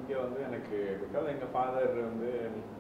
இங்கே வந்து எனக்கு பிகாஸ் எங்கள் ஃபாதர் வந்து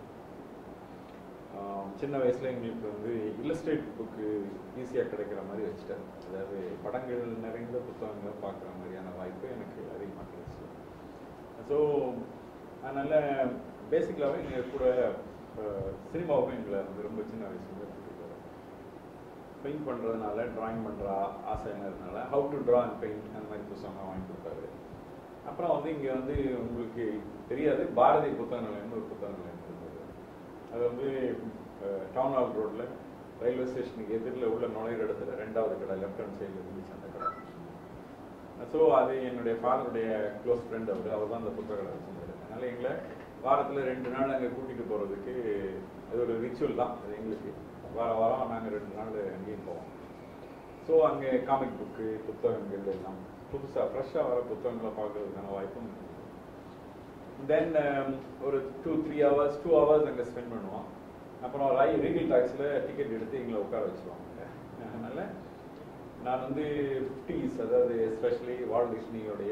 ஆஹ், சின்ன வயசுல எங்களுக்கு வந்து இல்லஸ்ட்ரேட் புக்கு ஈஸியாக கிடைக்கிற மாதிரி வச்சுட்டாரு அதாவது படங்கள் நிறைந்த புத்தகங்களை பார்க்குற மாதிரியான வாய்ப்பு எனக்கு அதிகமாக கிடைச்சு ஸோ அதனால் பேசிக்கலாகவே எங்கள் கூட சினிமாவும் எங்களை வந்து ரொம்ப சின்ன வயசுல கூட்டிட்டு பெயிண்ட் பண்ணுறதுனால ட்ராயிங் பண்ணுற ஆசைங்கிறதுனால how to draw and paint அந்த மாதிரி புத்தகம் வாங்கி கொடுத்தாரு அப்புறம் வந்து இங்கே வந்து உங்களுக்கு தெரியாது பாரதி புத்தக நிலையம்னு ஒரு புத்தக நிலையம் இருந்தது அது வந்து டவுன் ஹால் ரோட்டில் ரயில்வே ஸ்டேஷனுக்கு எதிரில் உள்ள நுழையிற இடத்துல ரெண்டாவது கடை லெஃப்ட் ஹேண்ட் சைடில் இருந்துச்சு அந்த கடை ஸோ அது என்னுடைய ஃபாதருடைய க்ளோஸ் ஃப்ரெண்ட் அவர் அவர் தான் அந்த புத்தக கடை வச்சிருந்தாரு அதனால எங்களை வாரத்தில் ரெண்டு நாள் அங்கே கூட்டிகிட்டு போகிறதுக்கு அது ஒரு ரிச்சுவல் தான் அது எங்களுக்கு வார வாரம் நாங்கள் ரெண்டு நாள் அங்கேயும் போவோம் ஸோ அங்கே காமிக் புக்கு புத்தகங்கள் எல்லாம் புதுசாக ஃப்ரெஷ்ஷாக வர புத்தகங்களை பார்க்கறதுக்கான வாய்ப்பும் தென் ஒரு two three hours two hours அங்கே ஸ்பெண்ட் பண்ணுவோம் அப்புறம் ரை ரீகல் டாக்ஸில் டிக்கெட் எடுத்து எங்களை உட்கார வச்சுருவாங்க அதனால் நான் வந்து ஃபிஃப்டிஸ் அதாவது எஸ்பெஷலி வால் டிஸ்னியோடைய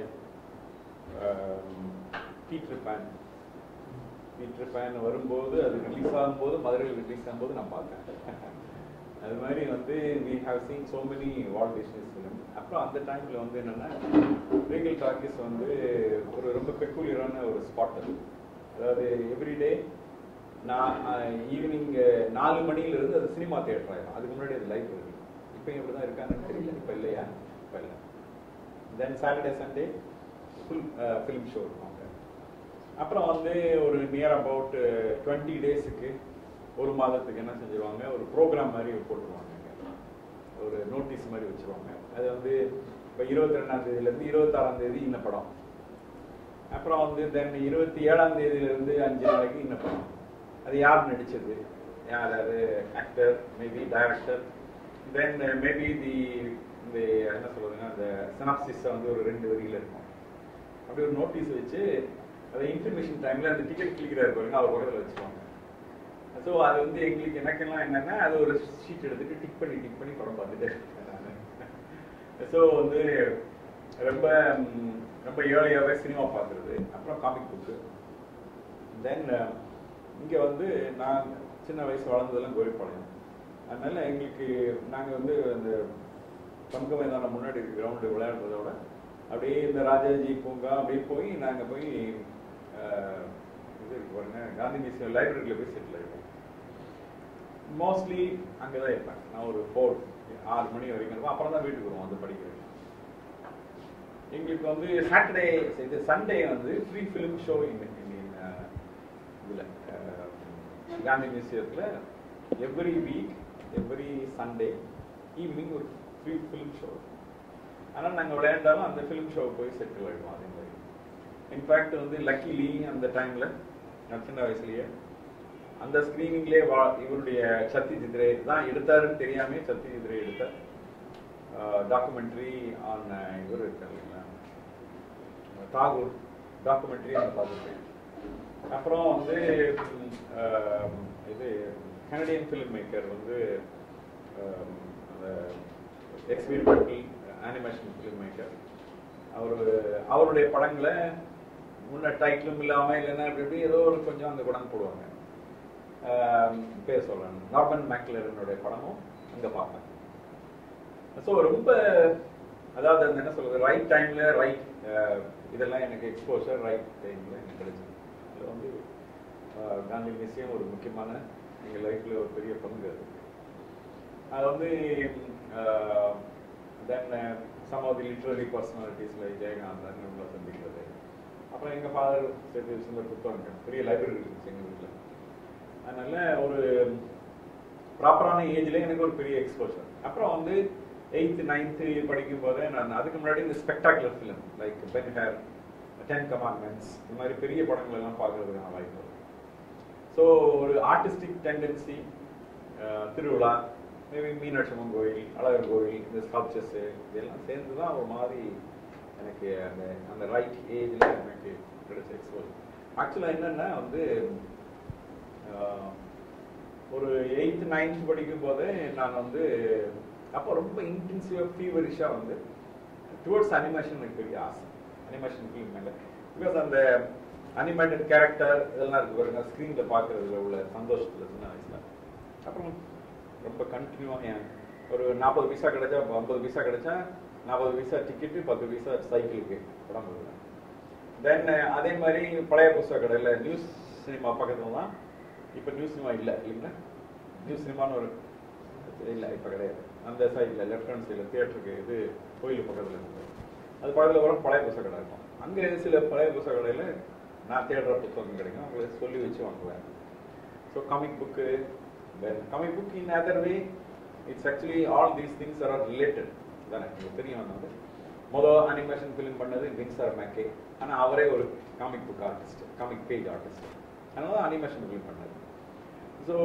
பீட்ரு பேன் பீட்ரு பேன் வரும்போது அது ரிலீஸ் ஆகும்போது மதுரையில் ரிலீஸ் ஆகும்போது நான் பார்த்தேன் அது மாதிரி வந்து we have seen so many Walt Disney's film அப்புறம் அந்த டைமில் வந்து என்னென்னா ரீகல் டாக்கீஸ் வந்து ஒரு ரொம்ப பெக்குலியரான ஒரு ஸ்பாட் அது அதாவது எவ்ரிடே நான் ஈவினிங் நாலு மணிலேருந்து அது சினிமா தியேட்டர் ஆயிடும் அதுக்கு முன்னாடி அது லைப்ரரி இப்போ இப்படி தான் இருக்கான்னு தெரியல இப்போ இல்லையா இப்போ இல்லை then Saturday Sunday full film show இருக்கும் அங்க. அப்புறம் வந்து ஒரு நியர் அபவுட் டுவெண்ட்டி டேஸுக்கு ஒரு மாதத்துக்கு என்ன செஞ்சிருவாங்க ஒரு ப்ரோக்ராம் மாதிரி போட்டுருவாங்க அங்க. ஒரு நோட்டீஸ் மாதிரி வச்சிருவாங்க அது வந்து இப்போ இருபத்தி ரெண்டாம் தேதியிலேருந்து இருபத்தாறாம் தேதி இந்த படம் அப்புறம் வந்து தென் இருபத்தி ஏழாம் தேதியிலேருந்து அஞ்சு நாளைக்கு இந்த படம் அது யார் நடிச்சது யார் அது actor maybe director then maybe the இந்த என்ன சொல்றதுன்னா அந்த சினாப்சிஸ் வந்து ஒரு ரெண்டு வரியில இருக்கும் அப்படி ஒரு நோட்டீஸ் வச்சு அதை இன்ஃபர்மேஷன் டைம்ல அந்த டிக்கெட் கிளிக்கிறாரு பாருங்க அவர் பக்கத்தில் வச்சுருவாங்க ஸோ அது வந்து எங்களுக்கு எனக்கெல்லாம் என்னன்னா அது ஒரு ஷீட் எடுத்துட்டு டிக் பண்ணி டிக் பண்ணி படம் பார்த்துட்டு ஸோ வந்து ரொம்ப ம், ரொம்ப ஏர்லியாகவே சினிமா பார்க்குறது அப்புறம் காமிக் புக்கு தென் இங்கே வந்து நான் சின்ன வயசு வளர்ந்ததெல்லாம் கோரிப்பாளையம் அதனால எங்களுக்கு நாங்கள் வந்து அந்த பங்கு மைதானம் முன்னாடி இருக்க கிரவுண்டு விளையாடுறதோட அப்படியே இந்த ராஜாஜி பூங்கா அப்படியே போய் நாங்கள் போய் அஹ், இது இருக்கு பாருங்க காந்தி மியூசியம் லைப்ரரியில் போய் செட்டில் ஆகிடுவோம் மோஸ்ட்லி அங்கே தான் இருப்பேன் நான் ஒரு ஃபோர் ஆறு மணி வரைக்கும் இருப்பேன் அப்புறம் தான் வீட்டுக்கு வருவோம் வந்து படிக்கிறேன் எங்களுக்கு வந்து சாட்டர்டே இது சண்டே வந்து ஃப்ரீ ஃபிலிம் ஷோ இதில் காந்தி மியூசியத்தில் every week every Sunday evening ஒரு ஃப்ரீ ஃபிலிம் ஷோ ஆனால் நாங்கள் விளையாண்டாலும் அந்த ஃபிலிம் ஷோ போய் செட்டில் ஆகிடுவோம் அதே மாதிரி இன்ஃபேக்ட் வந்து லக்கிலி அந்த டைமில் நான் சின்ன வயசுலயே அந்த ஸ்க்ரீனிங்லேயே வா இவருடைய சத்தி சித்திரை தான் எடுத்தாருன்னு தெரியாமே சத்தி சித்திரை எடுத்தார் டாக்குமெண்ட்ரி ஆன் இவர் இருக்கார் இல்லைங்களா தாகூர் டாக்குமெண்ட்ரி நான் பார்த்துருக்கேன் அப்புறம் வந்து ம், ஆஹ், இது கனடியன் ஃபிலிம் மேக்கர் வந்து ஆஹ், அந்த எக்ஸ்பீரிமெண்டல் அனிமேஷன் ஃபிலிம் மேக்கர் அவர் அவருடைய படங்களை முன்ன டைட்டிலும் இல்லாமல் இல்லைன்னா இப்படி இப்படி ஏதோ ஒரு கொஞ்சம் அந்த படம் போடுவாங்க ஆஹ், பேர் சொல்கிறேன் நார்மன் மேக்லரனுடைய படமும் அங்கே பார்ப்பேன் ஸோ ரொம்ப அதாவது அந்த என்ன சொல்றது ரைட் டைம்ல ரைட் இதெல்லாம் எனக்கு எக்ஸ்போஷர் ரைட் டைம்ல எனக்கு கிடைச்சது அதில் வந்து அஹ், காந்தி மியூசியம் ஒரு முக்கியமான எங்கள் லைஃப்ல ஒரு பெரிய பங்கு அது அது வந்து then some of the literary personalities like Jayakanthan இவங்களை சந்திக்கிறது அப்புறம் எங்கள் ஃபாதர் சேர்த்து வச்சிருந்த புத்தகங்கள் பெரிய லைப்ரரி இருந்துச்சு எங்கள் வீட்டில் அதனால ஒரு ப்ராப்பரான ஏஜ்ல எனக்கு ஒரு பெரிய எக்ஸ்போஷர் அப்புறம் வந்து எயித்து நைன்த்து படிக்கும் போதே நான் அதுக்கு முன்னாடி இந்த spectacular film like Ben Hur Ten Commandments இந்த மாதிரி பெரிய படங்கள் எல்லாம் பார்க்கறதுக்கான வாய்ப்பு ஸோ ஒரு ஆர்டிஸ்டிக் டெண்டன்சி திருவிழா மேபி மீனாட்சி அம்மன் கோயில் அழகர் கோயில் இந்த ஸ்கல்ப்சர்ஸு இதெல்லாம் சேர்ந்து தான் ஒரு மாதிரி எனக்கு அந்த அந்த ரைட் ஏஜில் எனக்கு கிடைச்ச எக்ஸ்போஷர் ஆக்சுவலாக என்னென்னா வந்து ஆஹ், ஒரு எயித்து நைன்த் படிக்கும் போதே நான் வந்து அப்போ ரொம்ப இன்டென்சிவாக ஃபீவரிஷாக வந்து டுவர்ட்ஸ் அனிமேஷன் எனக்கு பெரிய ஆசை அனிமேஷன் ஃபிலிம் மேலே பிகாஸ் அந்த அனிமேட்டட் கேரக்டர் இதெல்லாம் இருக்கு பாருங்க ஸ்க்ரீன்ல பார்க்கறதுல உள்ள சந்தோஷத்துல சின்ன வயசுல அப்புறம் ரொம்ப கண்டினியூவாக ஒரு நாற்பது பைசா கிடைச்சா ஐம்பது பைசா கிடைச்சா நாற்பது பைசா டிக்கெட்டு பத்து பைசா சைக்கிளுக்கு படம் போடுவேன் தென் அதே மாதிரி பழைய புஸ்தக கடையில் நியூஸ் சினிமா பக்கத்துல தான் இப்போ நியூஸ் சினிமா இல்லை இல்லைங்களா நியூஸ் சினிமான்னு ஒரு இல்லை இப்போ கிடையாது அந்த சைடில் லெஃப்ட் ஹேண்ட் சைடில் தியேட்டருக்கு இது கோயில் பக்கத்தில் இருக்கு அது பக்கத்தில் வர பழைய புஸ்தக கடை இருக்கும் அங்கே சில பழைய புஸ்தக கடையில் நான் தேடுற புத்தகம் கிடைக்கும் அவங்களை சொல்லி வச்சு வாங்குவேன் so comic book comic book in other way it's actually all these things are related தானே உங்களுக்கு தெரியும் வந்து மொதல் அனிமேஷன் ஃபிலிம் பண்ணது வின்சார் மேக்கே ஆனால் அவரே ஒரு comic book artist comic page artist அதனால தான் அனிமேஷன் ஃபிலிம் பண்ணாரு ஸோ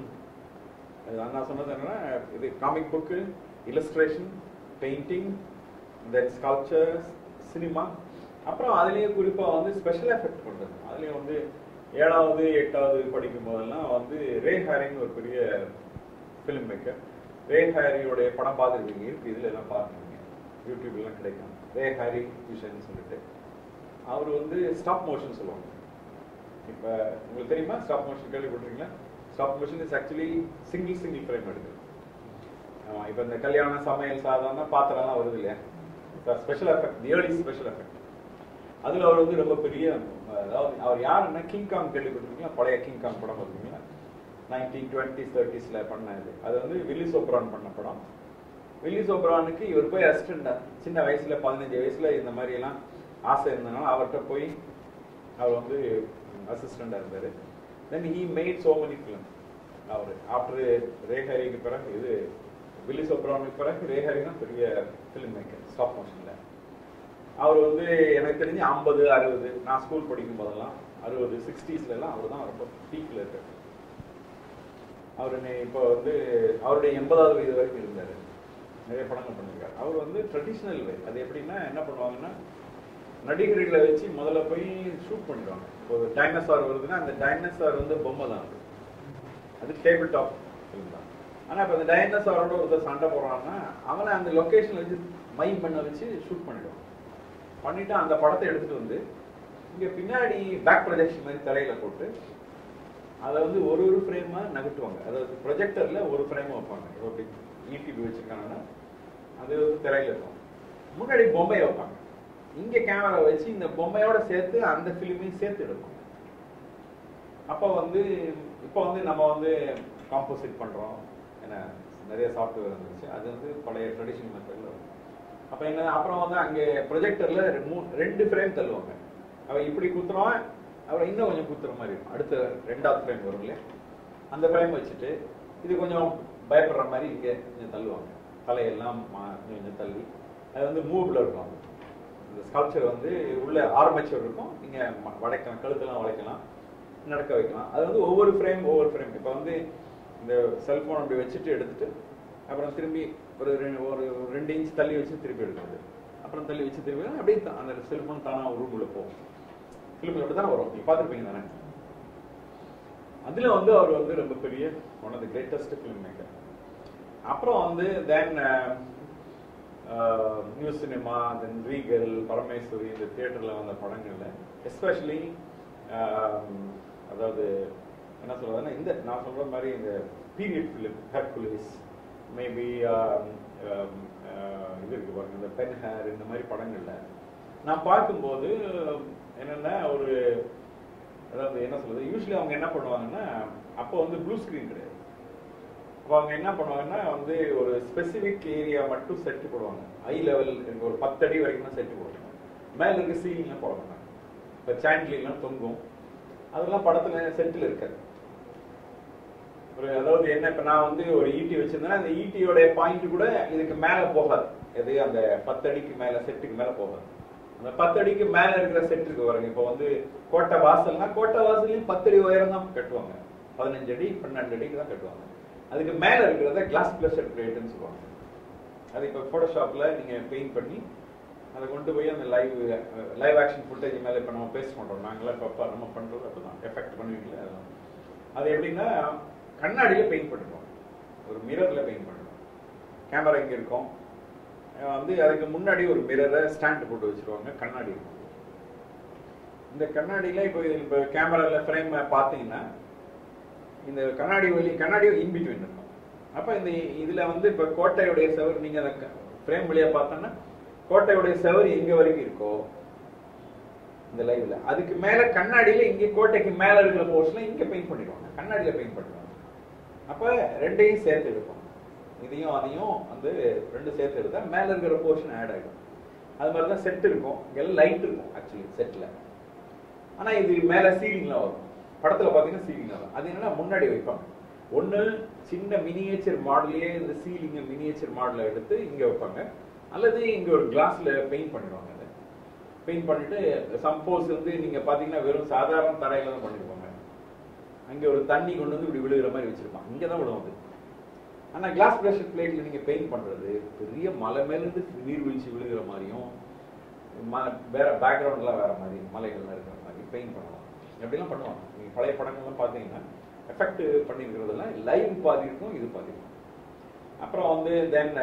நான் சொன்னது என்னன்னா இது comic book illustration painting then sculptures cinema அப்புறம் அதுலேயே குறிப்பாக வந்து ஸ்பெஷல் எஃபெக்ட் பண்ணுறது அதுலேயும் வந்து ஏழாவது எட்டாவது படிக்கும் போதெல்லாம் வந்து ரே ஹாரின்னு ஒரு பெரிய ஃபிலிம் மேக்கர் ரே ஹாரியோடைய படம் பார்த்துருக்கீங்க இருக்கு இதுல எல்லாம் பார்த்துருக்கீங்க யூடியூப்லாம் கிடைக்கும் ரே ஹாரி விஷன் சொல்லிட்டு அவர் வந்து ஸ்டாப் மோஷன் சொல்லுவாங்க இப்போ உங்களுக்கு தெரியுமா ஸ்டாப் மோஷன் கேள்விப்பட்டிருக்கீங்களா stop motion is actually single single frame எடுக்குது ஆமா இப்போ இந்த கல்யாண சமையல் சாதாரண பாத்திரம்லாம் வருது இல்லையா special effect early special effect அதுல அவர் வந்து ரொம்ப பெரிய அதாவது அவர் யாருன்னா கிங் காங் கேள்விப்பட்டிருக்கீங்களா பழைய கிங் காங் படம் பார்த்தீங்களா நைன்டீன் டுவெண்ட்டிஸ் தேர்ட்டிஸ்ல பண்ணது அது வந்து வில்லி சோப்ரான் பண்ண படம் வில்லி சோப்ரானுக்கு இவர் போய் அசிஸ்டண்டா சின்ன வயசுல பதினஞ்சு வயசுல இந்த மாதிரி எல்லாம் ஆசை இருந்தனால அவர்கிட்ட போய் அவர் வந்து அசிஸ்டண்டா இருந்தாரு then he made so many film அவர் ஆஃப்டர் ரேஹரிக்கு பிறகு இது வில்லி சோப்ரானுக்கு பிறகு ரேஹரினா பெரிய ஃபிலிம் மேக்கர் ஸ்டாப் மோஷன்ல அவர் வந்து எனக்கு தெரிஞ்சு ஐம்பது அறுபது நான் ஸ்கூல் படிக்கும் போதெல்லாம் அறுபது சிக்ஸ்டீஸ்ல எல்லாம் அவர் தான் ரொம்ப பீக்ல இருக்காரு அவர் இப்போ வந்து அவருடைய எண்பதாவது வயது வரைக்கும் இருந்தாரு நிறைய படங்கள் பண்ணியிருக்காரு அவர் வந்து ட்ரெடிஷ்னல் வே அது எப்படின்னா என்ன பண்ணுவாங்கன்னா நடிகர்களை வச்சு முதல்ல போய் ஷூட் பண்ணிடுவாங்க இப்போ ஒரு டைனோசார் வருதுன்னா அந்த டைனோசார் வந்து பொம்மை தான் அது அது டேபிள் டாப் ஃபிலிம் தான் ஆனா இப்போ அந்த டைனோசாரோட ஒருத்தர் சண்டை போடுறான்னா அவனை அந்த லொக்கேஷன் வச்சு மைம் பண்ண வச்சு ஷூட் பண்ணிடுவான் பண்ணிட்டு அந்த படத்தை எடுத்துட்டு வந்து இங்க பின்னாடி பேக் ப்ரொஜெக்ஷன் மாதிரி தலையில போட்டு அதை வந்து ஒரு ஒரு ஃப்ரேமா நகட்டுவாங்க அதாவது ப்ரொஜெக்டர்ல ஒரு ஃப்ரேம் வைப்பாங்க இப்போ யூடியூப் வச்சிருக்காங்கன்னா அது வந்து திரையில இருக்கும் முன்னாடி பொம்மையை வைப்பாங்க இங்க கேமரா வச்சு இந்த பொம்மையோட சேர்த்து அந்த ஃபிலிமையும் சேர்த்து எடுக்கும் அப்போ வந்து இப்போ வந்து நம்ம வந்து காம்போசிட் பண்றோம் ஏன்னா நிறைய சாஃப்ட்வேர் வந்துருச்சு அது வந்து பழைய ட்ரெடிஷனல் மெத்தட்ல இருக்கும் அப்ப என்ன அப்புறம் வந்து அங்க ப்ரொஜெக்டர்ல ரெண்டு ஃப்ரேம் தள்ளுவாங்க அவன் இப்படி குத்துறான் அப்புறம் இன்னும் கொஞ்சம் குத்துற மாதிரி இருக்கும் அடுத்த ரெண்டாவது ஃப்ரேம் வரும் இல்லையா அந்த ஃப்ரேம் வச்சுட்டு இது கொஞ்சம் பயப்படுற மாதிரி இங்க கொஞ்சம் தள்ளுவாங்க தலையெல்லாம் மா- கொஞ்சம் தள்ளி அது வந்து மூவ்ல இருக்கும் இந்த ஸ்கல்ப்சர் வந்து உள்ள ஆர்மேச்சர் இருக்கும் நீங்க ம- வளைக்கலாம் கழுத்தெல்லாம் வளைக்கலாம் நடக்க வைக்கலாம் அது வந்து ஒவ்வொரு ஃப்ரேம் ஒவ்வொரு ஃப்ரேம் இப்போ வந்து இந்த செல்போன் அப்படி வச்சுட்டு எடுத்துட்டு அப்புறம் திரும்பி ஒரு ரெ- ஒரு ஒரு ரெண்டு இன்ச் தள்ளி வச்சு திருப்பி எடுக்கிறது அப்புறம் தள்ளி வச்சு திருப்பி அப்படியே தா- அந்த செல்போன் தானா ஒரு ரூமுள்ள போகும் ஃபிலிம் அப்படி தான் வரும் நீங்க பார்த்துருப்பீங்க தானே அதுல வந்து அவர் வந்து ரொம்ப பெரிய one of the greatest film maker அப்புறம் வந்து then New Cinema then Regal Parameswari இந்த தியேட்டர்ல வந்த படங்கள்ல எஸ்பெஷலி அதாவது என்ன சொல்றதுன்னா இந்த நான் சொல்ற மாதிரி இந்த பீரியட் ஃபிலிம் ஹெர்குலிஸ் மேபி இது இருக்கு பாருங்க இந்த பென் ஹேர் இந்த மாதிரி படங்கள்ல நான் பார்க்கும்போது என்னன்னா ஒரு அதாவது என்ன சொல்றது யூஸ்வலி அவங்க என்ன பண்ணுவாங்கன்னா அப்போ வந்து ப்ளூ ஸ்கிரீன் கிடையாது அப்போ அவங்க என்ன பண்ணுவாங்கன்னா வந்து ஒரு ஸ்பெசிபிக் ஏரியா மட்டும் செட்டு போடுவாங்க ஐ லெவல் ஒரு பத்து அடி வரைக்கும் தான் செட்டு போடுவாங்க மேல இருக்க சீலிங்லாம் போட மாட்டாங்க இப்போ சாண்ட்லிங்லாம் தொங்கும் அதெல்லாம் படத்துல செட்டில் இருக்காது ஒரு அதாவது என்ன இப்ப நான் வந்து ஒரு ஈட்டி வச்சிருந்தேன்னா அந்த ஈட்டியோட பாயிண்ட் கூட இதுக்கு மேல போகாது எது அந்த பத்து அடிக்கு மேல செட்டுக்கு மேல போகாது அந்த பத்து அடிக்கு மேல இருக்கிற செட் இருக்கு பாருங்க இப்போ வந்து கோட்டை வாசல்னா கோட்டை வாசல்லையும் பத்து அடி உயரம் தான் கட்டுவாங்க பதினஞ்சு அடி பன்னெண்டு அடிக்கு தான் கட்டுவாங்க அதுக்கு மேல இருக்கிறத கிளாஸ் பிளஸர் பிளேட்னு சொல்லுவாங்க அது இப்போ போட்டோஷாப்ல நீங்க பெயிண்ட் பண்ணி அதை கொண்டு போய் அந்த லைவ் லைவ் ஆக்ஷன் ஃபுட்டேஜ் மேல இப்ப நம்ம பேச மாட்டோம் நாங்களாம் இப்போ நம்ம பண்றது அப்படிதான் எஃபெக்ட் பண்ணுவீங்களா அதெல்லாம் அது எப்படின்னா கண்ணாடியில பெயிண்ட் பண்ணிடுவோம் ஒரு மிரர்ல பெயிண்ட் பண்ணிடுவோம் கேமரா இங்க இருக்கும் அஹ் வந்து அதுக்கு முன்னாடி ஒரு மிரரை ஸ்டாண்ட் போட்டு வச்சிருவாங்க கண்ணாடி இருக்கும் இந்த கண்ணாடியில இப்போ இப்போ கேமரால ஃப்ரேம் பார்த்தீங்கன்னா இந்த கண்ணாடி வழி கண்ணாடி இன் பிட்வீன் இருக்கும் அப்ப இந்த இதுல வந்து இப்ப கோட்டையுடைய செவர் நீங்க அந்த ஃப்ரேம் வழியா பார்த்தோன்னா கோட்டையுடைய செவர் எங்க வரைக்கும் இருக்கோ இந்த லைவ்ல அதுக்கு மேல கண்ணாடியில இங்க கோட்டைக்கு மேல இருக்கிற போர்ஷன்ல இங்க பெயிண்ட் பண்ணிடுவாங்க கண்ணாடியில பெயிண்ட் பண்ணிடுவாங்க அப்ப ரெண்டையும் சேர்த்து எடுப்போம் இதையும் அதையும் வந்து ரெண்டு சேர்த்து எடுத்தா மேல இருக்கிற போர்ஷன் ஆட் ஆகிடும் அது மாதிரி தான் செட் இருக்கும் எல்லாம் லைட் இருக்கும் ஆக்சுவலி செட்ல ஆனா இது மேல சீலிங்ல வரும் படத்துல பாத்தீங்கன்னா சீலிங்ல வரும் அது என்னன்னா முன்னாடி வைப்பாங்க ஒண்ணு சின்ன மினியேச்சர் மாடலே இந்த சீலிங் மினியேச்சர் மாடலை எடுத்து இங்க வைப்பாங்க அல்லது இங்க ஒரு கிளாஸ்ல பெயிண்ட் பண்ணிடுவாங்க அதை பெயிண்ட் பண்ணிட்டு சப்போஸ் வந்து நீங்க பாத்தீங்கன்னா வெறும் சாதாரண தரையில தான் பண்ணிருப்பாங்க அங்க ஒரு தண்ணி கொண்டு வந்து இப்படி விழுகிற மாதிரி வச்சிருப்பாங்க இங்க தான் விழுவும் அது ஆனா கிளாஸ் பிரஷர் பிளேட்ல நீங்க பெயிண்ட் பண்றது பெரிய மலை மேல இருந்து நீர்வீழ்ச்சி விழுகிற மாதிரியும் ம- வேற பேக்ரவுண்ட்லாம் வேற மாதிரி மலைகள்லாம் இருக்கிற மாதிரி பெயிண்ட் பண்ணுவாங்க எப்படிலாம் பண்ணுவாங்க நீங்க பழைய படங்கள்லாம் பார்த்தீங்கன்னா எஃபெக்ட் பண்ணியிருக்கிறதுலாம் லைவ் பாதி இருக்கும் இது பாதி இருக்கும் அப்புறம் வந்து தென்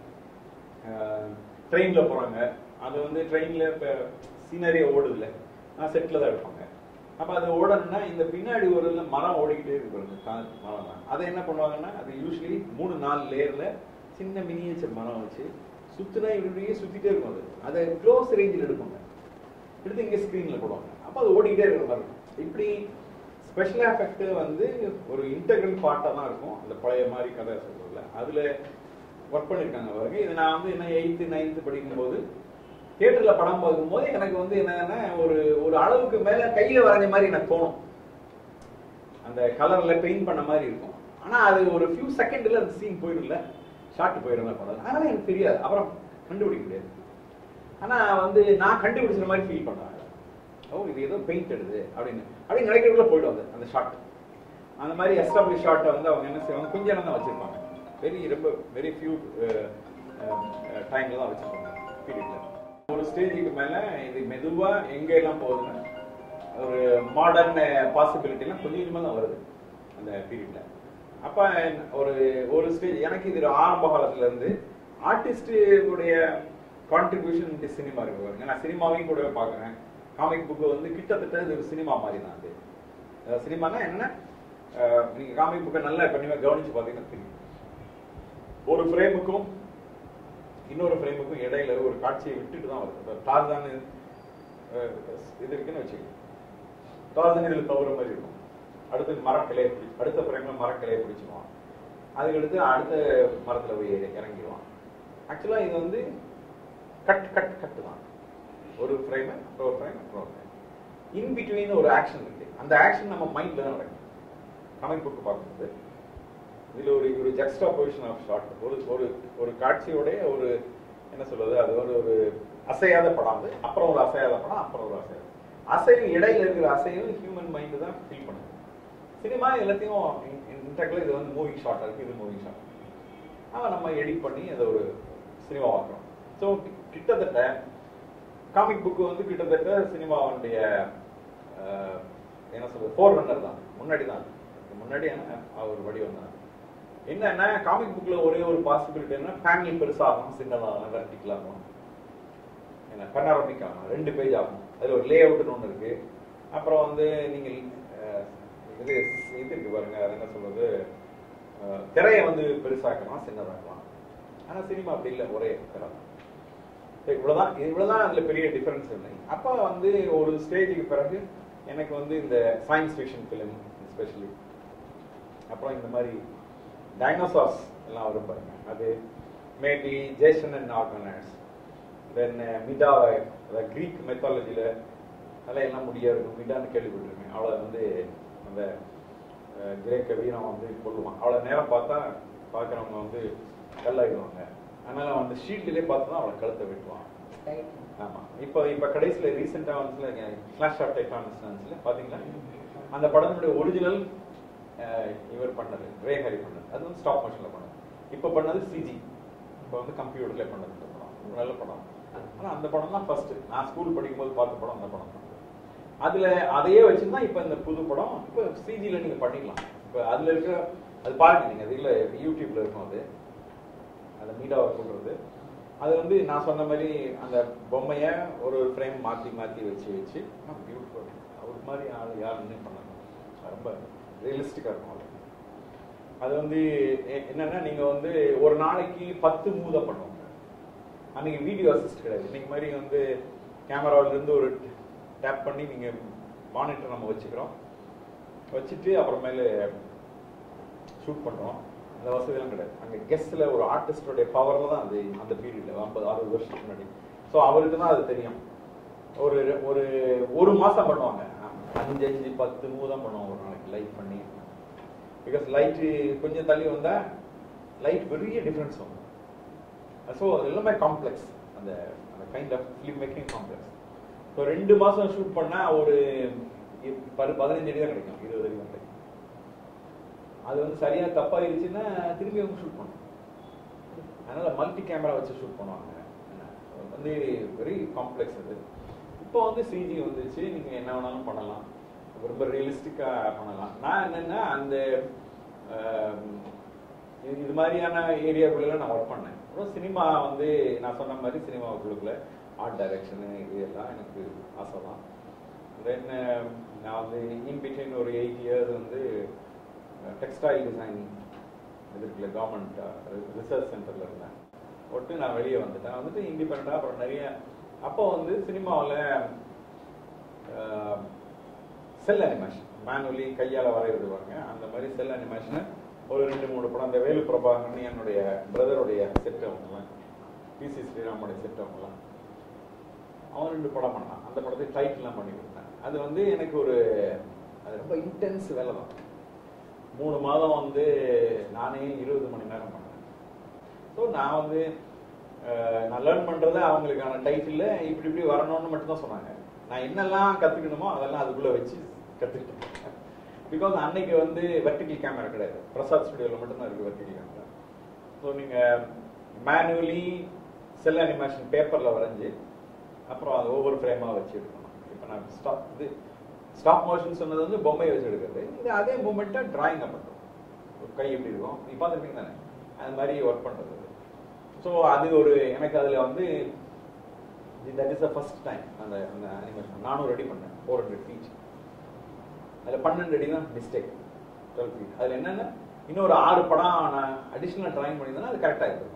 ட்ரெயின்ல போறாங்க அது வந்து ட்ரெயின்ல இப்போ சீனரியா ஓடுதுல நான் செட்டில் தான் எடுப்பாங்க அப்ப அது ஓடணும்னா இந்த பின்னாடி ஒரு இதுல மரம் ஓடிக்கிட்டே இருக்கு பாருங்க கா- மரம் தான் அதை என்ன பண்ணுவாங்கன்னா அது யூஸ்வலி மூணு நாலு லேயர்ல சின்ன மினியேச்சர் மரம் வச்சு சுத்தினா இப்படியே சுத்திட்டே இருக்கும் அது அதை க்ளோஸ் ரேஞ்சில் எடுப்பாங்க எடுத்து இங்க ஸ்க்ரீன்ல போடுவாங்க அப்ப அது ஓடிக்கிட்டே இருக்கிற மாதிரி இருக்கும் இப்படி ஸ்பெஷல் எஃபெக்ட் வந்து ஒரு இன்டெகிரல் பார்ட்டாக தான் இருக்கும் அந்த பழைய மாதிரி கதை சொல்றதுல அதுல ஒர்க் பண்ணியிருக்காங்க பாருங்க இது நான் வந்து என்ன எயித்து நைன்த்து படிக்கும்போது தியேட்டர்ல படம் பார்க்கும்போது எனக்கு வந்து என்னன்னா ஒரு ஒரு அளவுக்கு மேல கையில வரைஞ்ச மாதிரி எனக்கு தோணும் அந்த கலர்ல பெயிண்ட் பண்ண மாதிரி இருக்கும் ஆனா அது ஒரு ஃபியூ செகண்ட்ல அந்த சீன் போயிடும்ல ஷார்ட் போயிடும் படம் அதனால எனக்கு தெரியாது அப்புறம் கண்டுபிடிக்க முடியாது ஆனா வந்து நான் கண்டுபிடிச்ச மாதிரி ஃபீல் பண்ணேன் ஓ இது ஏதோ பெயிண்ட் எடுது அப்படின்னு அப்படின்னு நினைக்கிறதுக்குள்ள போயிடும் அது அந்த ஷாட் அந்த மாதிரி எஸ்டாப்ளிஷ் ஷாட்டை வந்து அவங்க என்ன செய்வாங்க கொஞ்ச நேரம் தான் வச்சிருப்பாங்க வெரி ரொம்ப வெரி ஃபியூ டைம்ல தான் வச்சிருப்பாங்க பீரியட்ல ஒரு ஸ்டேஜுக்கு மேல இது மெதுவா எங்க எல்லாம் போகுதுன்னா ஒரு மாடர்ன் பாசிபிலிட்டி எல்லாம் கொஞ்சம் கொஞ்சமா தான் வருது அந்த பீரியட்ல அப்ப ஒரு ஒரு ஸ்டேஜ் எனக்கு இது ஆரம்ப காலத்துல இருந்து ஆர்டிஸ்ட் உடைய கான்ட்ரிபியூஷன் இந்த சினிமா இருக்கு பாருங்க நான் சினிமாவையும் கூட பாக்குறேன் காமிக் புக் வந்து கிட்டத்தட்ட இது ஒரு சினிமா மாதிரி தான் அது அஹ் சினிமானா என்னன்னா அஹ் நீங்க காமிக் புக்கை நல்லா கண்டிப்பா கவனிச்சு பாத்தீங்கன்னா தெரியும் ஒரு ஃப்ரேமுக்கும் இன்னொரு ஃப்ரேமுக்கும் இடையில ஒரு காட்சியை விட்டுட்டு தான் வருது இப்ப டார்சான் அஹ், இது இருக்குன்னு வச்சுக்கோங்க டார்சன் இதுல தவற மாதிரி இருக்கும் அடுத்து மரக்கிளையை பிடி அடுத்த ஃப்ரேம்ல மரக்கிளையை பிடிச்சிருவான் அதுக்கடுத்து அடுத்த மரத்துல போய் ஏறி- இறங்கிடுவான் ஆக்சுவலா இது வந்து கட் கட் கட் தான் ஒரு ஃப்ரேம் அப்புறம் ஒரு ஃப்ரேம் அப்புறம் ஒரு ஃப்ரேம் இன் பிட்வீன் ஒரு ஆக்ஷன் இருக்கு அந்த ஆக்ஷன் நம்ம மைண்ட்ல தான் நடக்கும் கமெண்ட் புக் பார்க்கும்போது இதுல ஒரு ஒரு ஜக்ஸ்டா பொசிஷன் ஆஃப் ஷாட் ஒரு ஒரு ஒரு காட்சியோட ஒரு என்ன சொல்றது அது ஒரு ஒரு அசையாத படம் அது அப்புறம் ஒரு அசையாத படம் அப்புறம் ஒரு அசையாத அசைவு இடையில இருக்கிற அசைவு ஹியூமன் மைண்ட் தான் ஃபீல் பண்ணுது சினிமா எல்லாத்தையும் இன்டெக்ல இது வந்து மூவிங் ஷாட் இருக்கு இது மூவிங் ஷாட் அவன் நம்ம எடிட் பண்ணி அதை ஒரு சினிமா வாக்குறோம் ஸோ கிட்டத்தட்ட காமிக் புக் வந்து கிட்டத்தட்ட சினிமாவுடைய அஹ், என்ன சொல்றது ஃபோர் ரன்னர் தான் முன்னாடி தான் முன்னாடி அவர் வடிவம் தான் என்னன்னா காமிக் புக்ல ஒரே ஒரு பாசிபிலிட்டி என்ன ஃபேமிலி பெருசாகும் சின்னதாகும் வெர்டிக்கல் ஆகும் என்ன பனாரமிக் ஆகும் ரெண்டு பேஜ் ஆகும் அதுல ஒரு லே அவுட்னு ஒன்று இருக்கு அப்புறம் வந்து நீங்க அஹ், இது இது இருக்கு பாருங்க அது என்ன சொல்றது அஹ், திரையை வந்து பெருசாக்கலாம் சின்னதாக்கலாம் ஆனா சினிமா அப்படி இல்லை ஒரே திரை தான். சரி, இவ்வளவுதான் இவ்வளவுதான் அதுல பெரிய டிஃபரன்ஸ் இல்லை அப்ப வந்து ஒரு ஸ்டேஜுக்கு பிறகு எனக்கு வந்து இந்த சயின்ஸ் ஃபிக்ஷன் ஃபிலிம் எஸ்பெஷலி அப்புறம் இந்த மாதிரி டைனோசார்ஸ் எல்லாம் வரும் பாருங்க அது maybe Jason and organise then மிடா கிரீக் மெத்தாலஜியில் அதெல்லாம் எல்லாம் முடியா இருக்கும் மிடான்னு கேள்விப்பட்டிருக்கேன் அவளை வந்து அந்த அஹ், கிரேக்க வீரம் வந்து கொள்ளுவான் அவளை நேரம் பார்த்தா பார்க்குறவங்க வந்து கல்லாயிடுவாங்க அதனால அவன் அந்த ஷீல்ட்லேயே பார்த்து தான் அவளை கழுத்தை வெட்டுவான் ஆமா இப்போ இப்போ கடைசியில ரீசெண்டா வந்து ஃபிளாஷ் ஆஃப் டைட்டானஸ்ல பாத்தீங்களா அந்த படத்தினுடைய ஒரிஜினல் இவர் பண்ணது ரே ஹரி பண்ணது அது வந்து ஸ்டாப் மோஷன்ல பண்ணது இப்போ பண்ணது சிஜி இப்போ வந்து கம்ப்யூட்டர்ல பண்ணது இந்த படம் ஒரு நல்ல படம் ஆனா அந்த படம் தான் ஃபர்ஸ்ட் நான் ஸ்கூல் படிக்கும்போது பார்த்த படம் அந்த படம் தான் அதுல அதையே வச்சுதான் இப்ப இந்த புது படம் இப்போ சிஜில நீங்க பண்ணிக்கலாம் இப்போ அதுல இருக்கிற அது பாருங்க நீங்க அதுல யூடியூப்ல இருக்கும் அது அந்த மீடாவை சொல்றது அது வந்து நான் சொன்ன மாதிரி அந்த பொம்மையை ஒரு ஒரு ஃப்ரேம் மாற்றி மாற்றி வச்சு வச்சு பியூட்டிஃபுல் அவர் மாதிரி ஆள் யாருன்னு பண்ணணும் ரொம்ப ரியலிஸ்டிக்காக இருக்கும் அது அது வந்து எ- என்னன்னா நீங்க வந்து ஒரு நாளைக்கு பத்து மூவ் தான் பண்ணுவோம் அன்னைக்கு வீடியோ அசிஸ்ட் கிடையாது இன்னைக்கு மாதிரி வந்து கேமராவில இருந்து ஒரு டேப் பண்ணி நீங்க மானிட்டர் நம்ம வச்சுக்கிறோம் வச்சுட்டு அப்புறமேலு ஷூட் பண்றோம் அந்த வசதியெல்லாம் கிடையாது அங்க கெஸ்ட்ல ஒரு ஆர்டிஸ்டோடைய பவர்ல தான் அது அந்த பீரியட்ல ஐம்பது அறுபது வருஷத்துக்கு முன்னாடி ஸோ அவருக்கு தான் அது தெரியும் ஒரு ஒரு ஒரு மாசம் பண்ணுவாங்க அஞ்சு அஞ்சு பத்து மூவ் தான் பண்ணுவாங்க ஒரு நாளைக்கு லைட் பண்ணி பிகாஸ் லைட்டு கொஞ்சம் தள்ளி வந்தா லைட் பெரிய டிஃப்ரென்ஸ் வரும் ஸோ அது எல்லாமே காம்ப்ளெக்ஸ் அந்த அந்த kind of film making complex so ரெண்டு மாசம் ஷூட் பண்ணா ஒரு இ- பதி- பதினஞ்சு அடி தான் கிடைக்கும் இருபது அடி தான் கிடைக்கும் அது வந்து சரியா தப்பாயிருச்சுன்னா திரும்பி அவங்க ஷூட் பண்ணும் அதனால மல்டி கேமரா வச்சு ஷூட் பண்ணுவாங்க அது வந்து வெரி காம்ப்ளெக்ஸ் அது இப்போ வந்து சிஜி வந்துச்சு நீங்க என்ன வேணாலும் பண்ணலாம் ரொம்ப ரியலிஸ்டிக்கா பண்ணலாம் நான் என்னன்னா அந்த ஆம், இது இது மாதிரியான ஏரியாக்குள்ள நான் ஒர்க் பண்ணேன் அப்புறம் சினிமா வந்து நான் சொன்ன மாதிரி சினிமாவுக்குள்ள ஆர்ட் டைரக்ஷனு இது எல்லாம் எனக்கு ஆசை தான் தென் நான் வந்து இன் பிட்வீன் ஒரு எயிட் இயர்ஸ் வந்து டெக்ஸ்டைல் டிசைனிங் இது இருக்குல்ல கவர்மெண்ட் ரிசர்ச் சென்டர்ல இருந்தேன் ஒட்டு நான் வெளியே வந்துட்டேன் வந்துட்டு இண்டிபெண்டாக அப்புறம் நிறைய அப்போ வந்து சினிமாவில் செல் அனிமேஷன் மேனுவலி கையால் வரைய விடுவாங்க அந்த மாதிரி செல் அனிமேஷனை ஒரு ரெண்டு மூணு படம் அந்த வேலு பிரபாகரன் என்னுடைய பிரதருடைய செட் அவங்கலாம் பிசி ஸ்ரீராமுடைய செட் அவங்கலாம் அவன் ரெண்டு படம் பண்ணான் அந்த படத்துக்கு டைட்டில்லாம் பண்ணி கொடுத்தேன் அது வந்து எனக்கு ஒரு அது ரொம்ப இன்டென்ஸ் வேலை தான் மூணு மாதம் வந்து நானே இருபது மணி நேரம் பண்ணேன் ஸோ நான் வந்து அஹ், நான் லேர்ன் பண்றது அவங்களுக்கான டைட்டில் இப்படி இப்படி வரணும்னு மட்டும் தான் சொன்னாங்க நான் என்னெல்லாம் கத்துக்கணுமோ அதெல்லாம் அதுக்குள்ள வச்சு கத்துக்கிட்டேன் பிகாஸ் அன்னைக்கு வந்து வெர்டிகல் கேமரா கிடையாது பிரசாத் ஸ்டுடியோவில் மட்டும்தான் இருக்கு வெர்டிகல் கேமரா ஸோ நீங்க மேனுவலி செல் அனிமேஷன் பேப்பர்ல வரைஞ்சு அப்புறம் அது ஒவ்வொரு ஃப்ரேமா வச்சு எடுக்கணும் இப்போ நான் ஸ்டாப் இது ஸ்டாப் மோஷன் சொன்னது வந்து பொம்மை வச்சு எடுக்கிறது இது அதே மூமெண்ட்டாக டிராயிங்கை பண்ணுறோம் ஒரு கை எப்படி இருக்கும் நீ பார்த்துருப்பீங்க தானே அது மாதிரி ஒர்க் பண்ணுறது ஸோ அது ஒரு எனக்கு அதில் வந்து that is the first time அந்த அந்த அனிமேஷன் நானும் ரெடி பண்ணேன் ஃபோர் ஹண்ட்ரட் ஃபீட் அதில் பன்னெண்டு அடி தான் மிஸ்டேக் டுவெல் ஃபீட் அதில் என்னென்ன இன்னொரு ஆறு படம் நான் அடிஷ்னலாக ட்ராயிங் பண்ணியிருந்தேன்னா அது கரெக்டாக இருக்கும்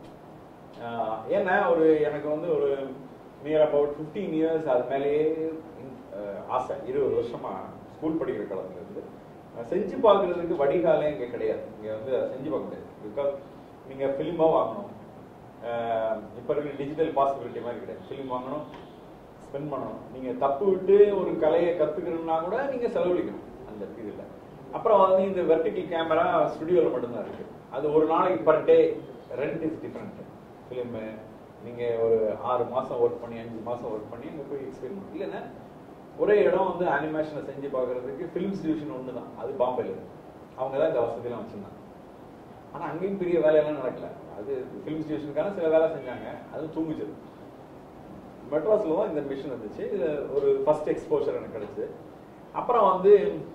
ஆஹ் ஏன்னா ஒரு எனக்கு வந்து ஒரு நியர் அபவுட் ஃபிஃப்டீன் இயர்ஸ் அது மேலேயே ஆஹ் ஆசை இருபது வருஷமா ஸ்கூல் படிக்கிற காலத்துல இருந்து ஆஹ் செஞ்சு பார்க்கறதுக்கு வடிகாலே இங்கே கிடையாது இங்கே வந்து அதை செஞ்சு பார்க்க முடியாது பிகாஸ் நீங்கள் ஃபிலிமாக வாங்கணும் ஆஹ் இப்போ இருக்கிற டிஜிட்டல் பாசிபிலிட்டி மாதிரி கிடையாது ஃபிலிம் வாங்கணும் ஸ்பெண்ட் பண்ணணும் நீங்கள் தப்பு விட்டு ஒரு கலையை கற்றுக்கணும்னா கூட நீங்கள் செலவழிக்கணும் அந்த இதில் அப்புறம் வந்து இந்த வெர்டிக்கல் கேமரா ஸ்டுடியோவில் மட்டும்தான் இருக்கு அது ஒரு நாளைக்கு per day rent is different film நீங்கள் ஒரு ஆறு மாதம் ஒர்க் பண்ணி அஞ்சு மாதம் ஒர்க் பண்ணி அங்கே போய் எக்ஸ்பீரியன்ஸ் இல்லைன்னா ஒரே இடம் வந்து அனிமேஷனை செஞ்சு பார்க்கறதுக்கு ஃபிலிம்ஸ் டிவிஷன் ஒன்று தான் அது பாம்பேல இருக்கு அவங்க தான் இந்த வசதியெல்லாம் வச்சுருந்தாங்க ஆனால் அங்கேயும் பெரிய வேலையெல்லாம் நடக்கல அது ஃபிலிம்ஸ் டிவிஷனுக்கான சில வேலை செஞ்சாங்க அது தூங்குச்சது மெட்ராஸில் தான் இந்த மிஷின் இருந்துச்சு இது ஒரு ஃபர்ஸ்ட் எக்ஸ்போஷர் எனக்கு கிடைச்சு அப்புறம் வந்து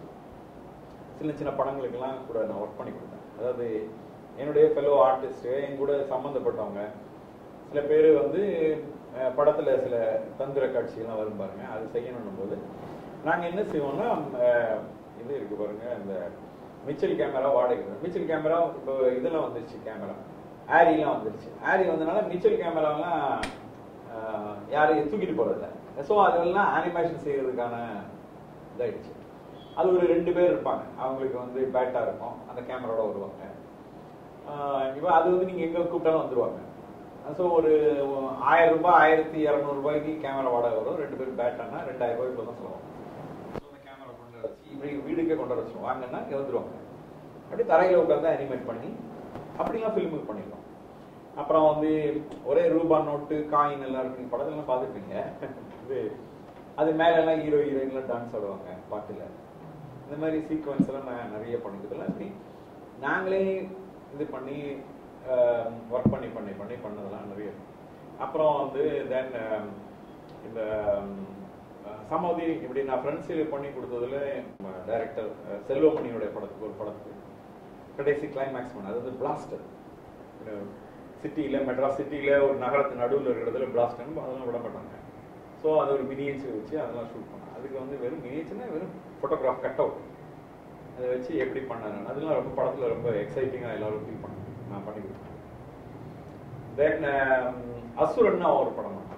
சின்ன சின்ன படங்களுக்கெல்லாம் கூட நான் ஒர்க் பண்ணி கொடுத்தேன் அதாவது என்னுடைய ஃபெலோ ஆர்டிஸ்ட்டு என் கூட சம்மந்தப்பட்டவங்க சில பேர் வந்து அஹ், படத்துல சில தந்திர காட்சிகள்லாம் வரும் பாருங்க அது செய்யணும் போது நாங்க என்ன செய்வோம்னா அஹ், இது இருக்கு பாருங்க இந்த மிச்சல் கேமரா வாடகை மிச்சல் கேமரா இப்போ இதெல்லாம் வந்துருச்சு கேமரா ஆரிலாம் வந்துருச்சு ஆரி வந்தனால மிச்சல் கேமராலாம் ஆஹ், யாரையும் தூக்கிட்டு போறதில்ல ஸோ அதெல்லாம் அனிமேஷன் செய்யறதுக்கான இதாயிடுச்சு அது ஒரு ரெண்டு பேர் இருப்பாங்க அவங்களுக்கு வந்து பேட்டா இருக்கும் அந்த கேமராவோட வருவாங்க ஆஹ், இப்போ அது வந்து நீங்க எங்க கூப்பிட்டாலும் வந்துருவாங்க ஸோ ஒரு ஆயிரம் ரூபாய் ஆயிரத்தி இரநூறு ரூபாய்க்கு கேமரா வாடகை வரும் ரெண்டு பேரும் பேட்டானா ரெண்டாயிரம் ரூபாய்க்குள்ள தான் சொல்லுவாங்க So, அந்த கேமரா கொண்டு வர வச்சு இப்படி வீடுக்கே கொண்டு வர வச்சிருவோம் வாங்கன்னா இங்க வந்துருவாங்க அப்படி தரையில உட்காந்து அனிமேட் பண்ணி அப்படிலாம் ஃபிலிமுக்கு பண்ணிடலாம் அப்புறம் வந்து ஒரே ரூபா நோட்டு காயின் எல்லாம் இருக்கு நீங்க படத்துலாம் பார்த்துருப்பீங்க இது அது மேல எல்லாம் ஹீரோ ஹீரோயின்லாம் டான்ஸ் ஆடுவாங்க பாட்டுல இந்த மாதிரி சீக்வன்ஸ் எல்லாம் நான் நிறைய பண்ணிக்கிறதுல அப்படி நாங்களே இது பண்ணி ஒர்க் பண்ணி பண்ணி பண்ணி பண்ணதெல்லாம் நிறைய இருக்கு. அப்புறம் வந்து தென் இந்த சமோதி இப்படி நான் ஃப்ரெண்ட்ஸில் பண்ணி கொடுத்ததுல டைரக்டர் செல்வமணியோட படத்துக்கு ஒரு படத்துக்கு கடைசி கிளைமேக்ஸ் பண்ண அதாவது பிளாஸ்டர் சிட்டியில் மெட்ராஸ் சிட்டியில் ஒரு நகரத்து நடுவில் இருக்கிற இடத்துல பிளாஸ்ட் அதெல்லாம் விட மாட்டாங்க ஸோ அது ஒரு மினியேச்சர் வச்சு அதெல்லாம் ஷூட் பண்ணேன் அதுக்கு வந்து வெறும் மினியேச்சர்னா வெறும் ஃபோட்டோகிராஃப் கட் அவுட் அதை வச்சு எப்படி பண்ணாரு அதெல்லாம் ரொம்ப படத்தில் ரொம்ப எக்ஸைட்டிங்காக எல்லாரும் ஃபீல் பண்ணாங்க நான் பண்ணி கொடுத்தேன் தென் அசுரன்னா ஒரு படம் பண்ணேன்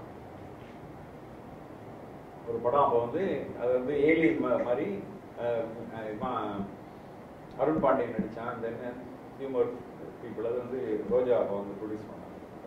ஒரு படம் அப்போ வந்து அது வந்து ஏலியன் மாதிரி அஹ், அஹ், இவன் அருண் பாண்டியன் நடிச்சான் தென் ஹியூமர் பீப்புள் அது வந்து ரோஜா அப்போ வந்து ப்ரொடியூஸ் பண்ணாங்க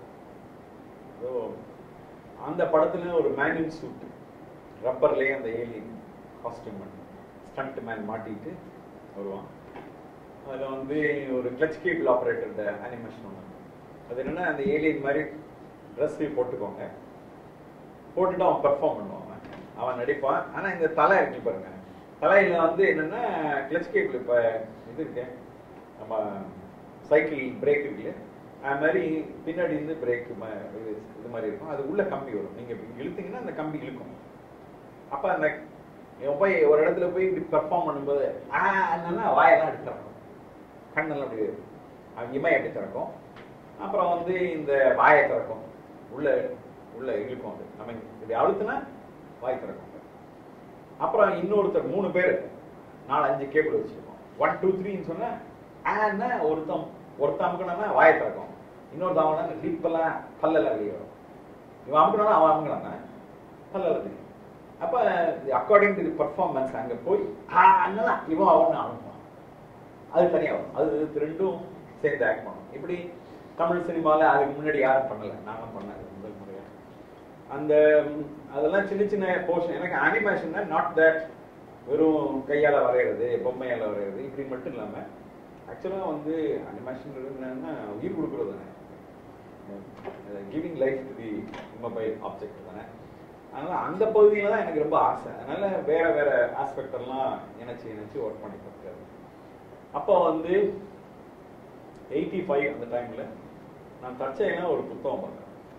ஸோ அந்த படத்துல ஒரு மேனிங் சூட் ரப்பர்லேயே அந்த ஏலியன் காஸ்டியூம் பண்ணி ஸ்டண்ட் மேன் மாட்டிட்டு வருவான் அதில் வந்து ஒரு கிளச் கேபிள் ஆப்ரேட்டர் அனிமேஷன் ஒன்று அது என்னன்னா அந்த ஏலியன் மாதிரி ட்ரெஸ் போட்டுக்கோங்க போட்டுட்டு அவன் பெர்ஃபார்ம் பண்ணுவான் அவன் நடிப்பான் ஆனா இந்த தலை இருக்கு பாருங்க தலையில வந்து என்னன்னா கிளச் கேபிள் இப்ப இது இருக்கு நம்ம சைக்கிள் பிரேக் இருக்கு அது மாதிரி பின்னாடி இருந்து பிரேக் இது மாதிரி இருக்கும் அது உள்ள கம்பி வரும் நீங்க இப்படி இழுத்தீங்கன்னா அந்த கம்பி இழுக்கும் அப்ப அந்த இவன் போய் ஒரு இடத்துல போய் இப்படி பெர்ஃபார்ம் பண்ணும்போது ஆ என்னன்னா வாயெல்லாம் அப்படி திறக்கும் கண்ணெல்லாம் அப்படி அவன் இமை அப்படி திறக்கும் அப்புறம் வந்து இந்த வாயை திறக்கும் உள்ள உள்ள இழுக்கும் அது நம்ம இப்படி அழுத்துனா வாய் திறக்கும் அப்புறம் இன்னொருத்தர் மூணு பேர் நாலு அஞ்சு கேபிள் வச்சிருக்கோம் ஒன் டூ த்ரீன்னு சொன்னா ஆன்னா ஒருத்தன் ஒருத்தன் அமுக்கணும்னா வாயை திறக்கும் இன்னொருத்தன் அவனா லிப்பெல்லாம் பல்லெல்லாம் வெளியே வரும் இவன் அமுக்கணும்னா அவன் அமுக்கணும்னா பல்லெல்லாம் தெரியும் அப்ப அக்கார்டிங் டு தி பர்ஃபார்மன்ஸ் அங்க போய் ஆன்னா இவன் அவன் அனுப்புவான் அது தனியா வரும் அது ரெண்டும் சேர்ந்து ஆக்ட் பண்ணும் இப்படி தமிழ் சினிமால அதுக்கு முன்னாடி யாரும் பண்ணல நானும் பண்ணேன் இது முதல் முறையா அந்த ம், அதெல்லாம் சின்ன சின்ன போர்ஷன் எனக்கு அனிமேஷன் நாட் தட் வெறும் கையால வரைகிறது பொம்மையால வரைகிறது இப்படி மட்டும் இல்லாம ஆக்சுவலா வந்து அனிமேஷன் என்னன்னா உயிர் கொடுக்குறது தானே giving life to the immobile object தானே அதனால அந்த பகுதியில தான் எனக்கு ரொம்ப ஆசை அதனால வேற வேற ஆஸ்பெக்ட் எல்லாம் இணைச்சு இணைச்சு ஒர்க் பண்ணி பார்த்தாரு அப்போ வந்து எயிட்டி ஃபைவ் அந்த டைம்ல நான் தற்செயலா ஒரு புத்தகம் பார்த்தேன்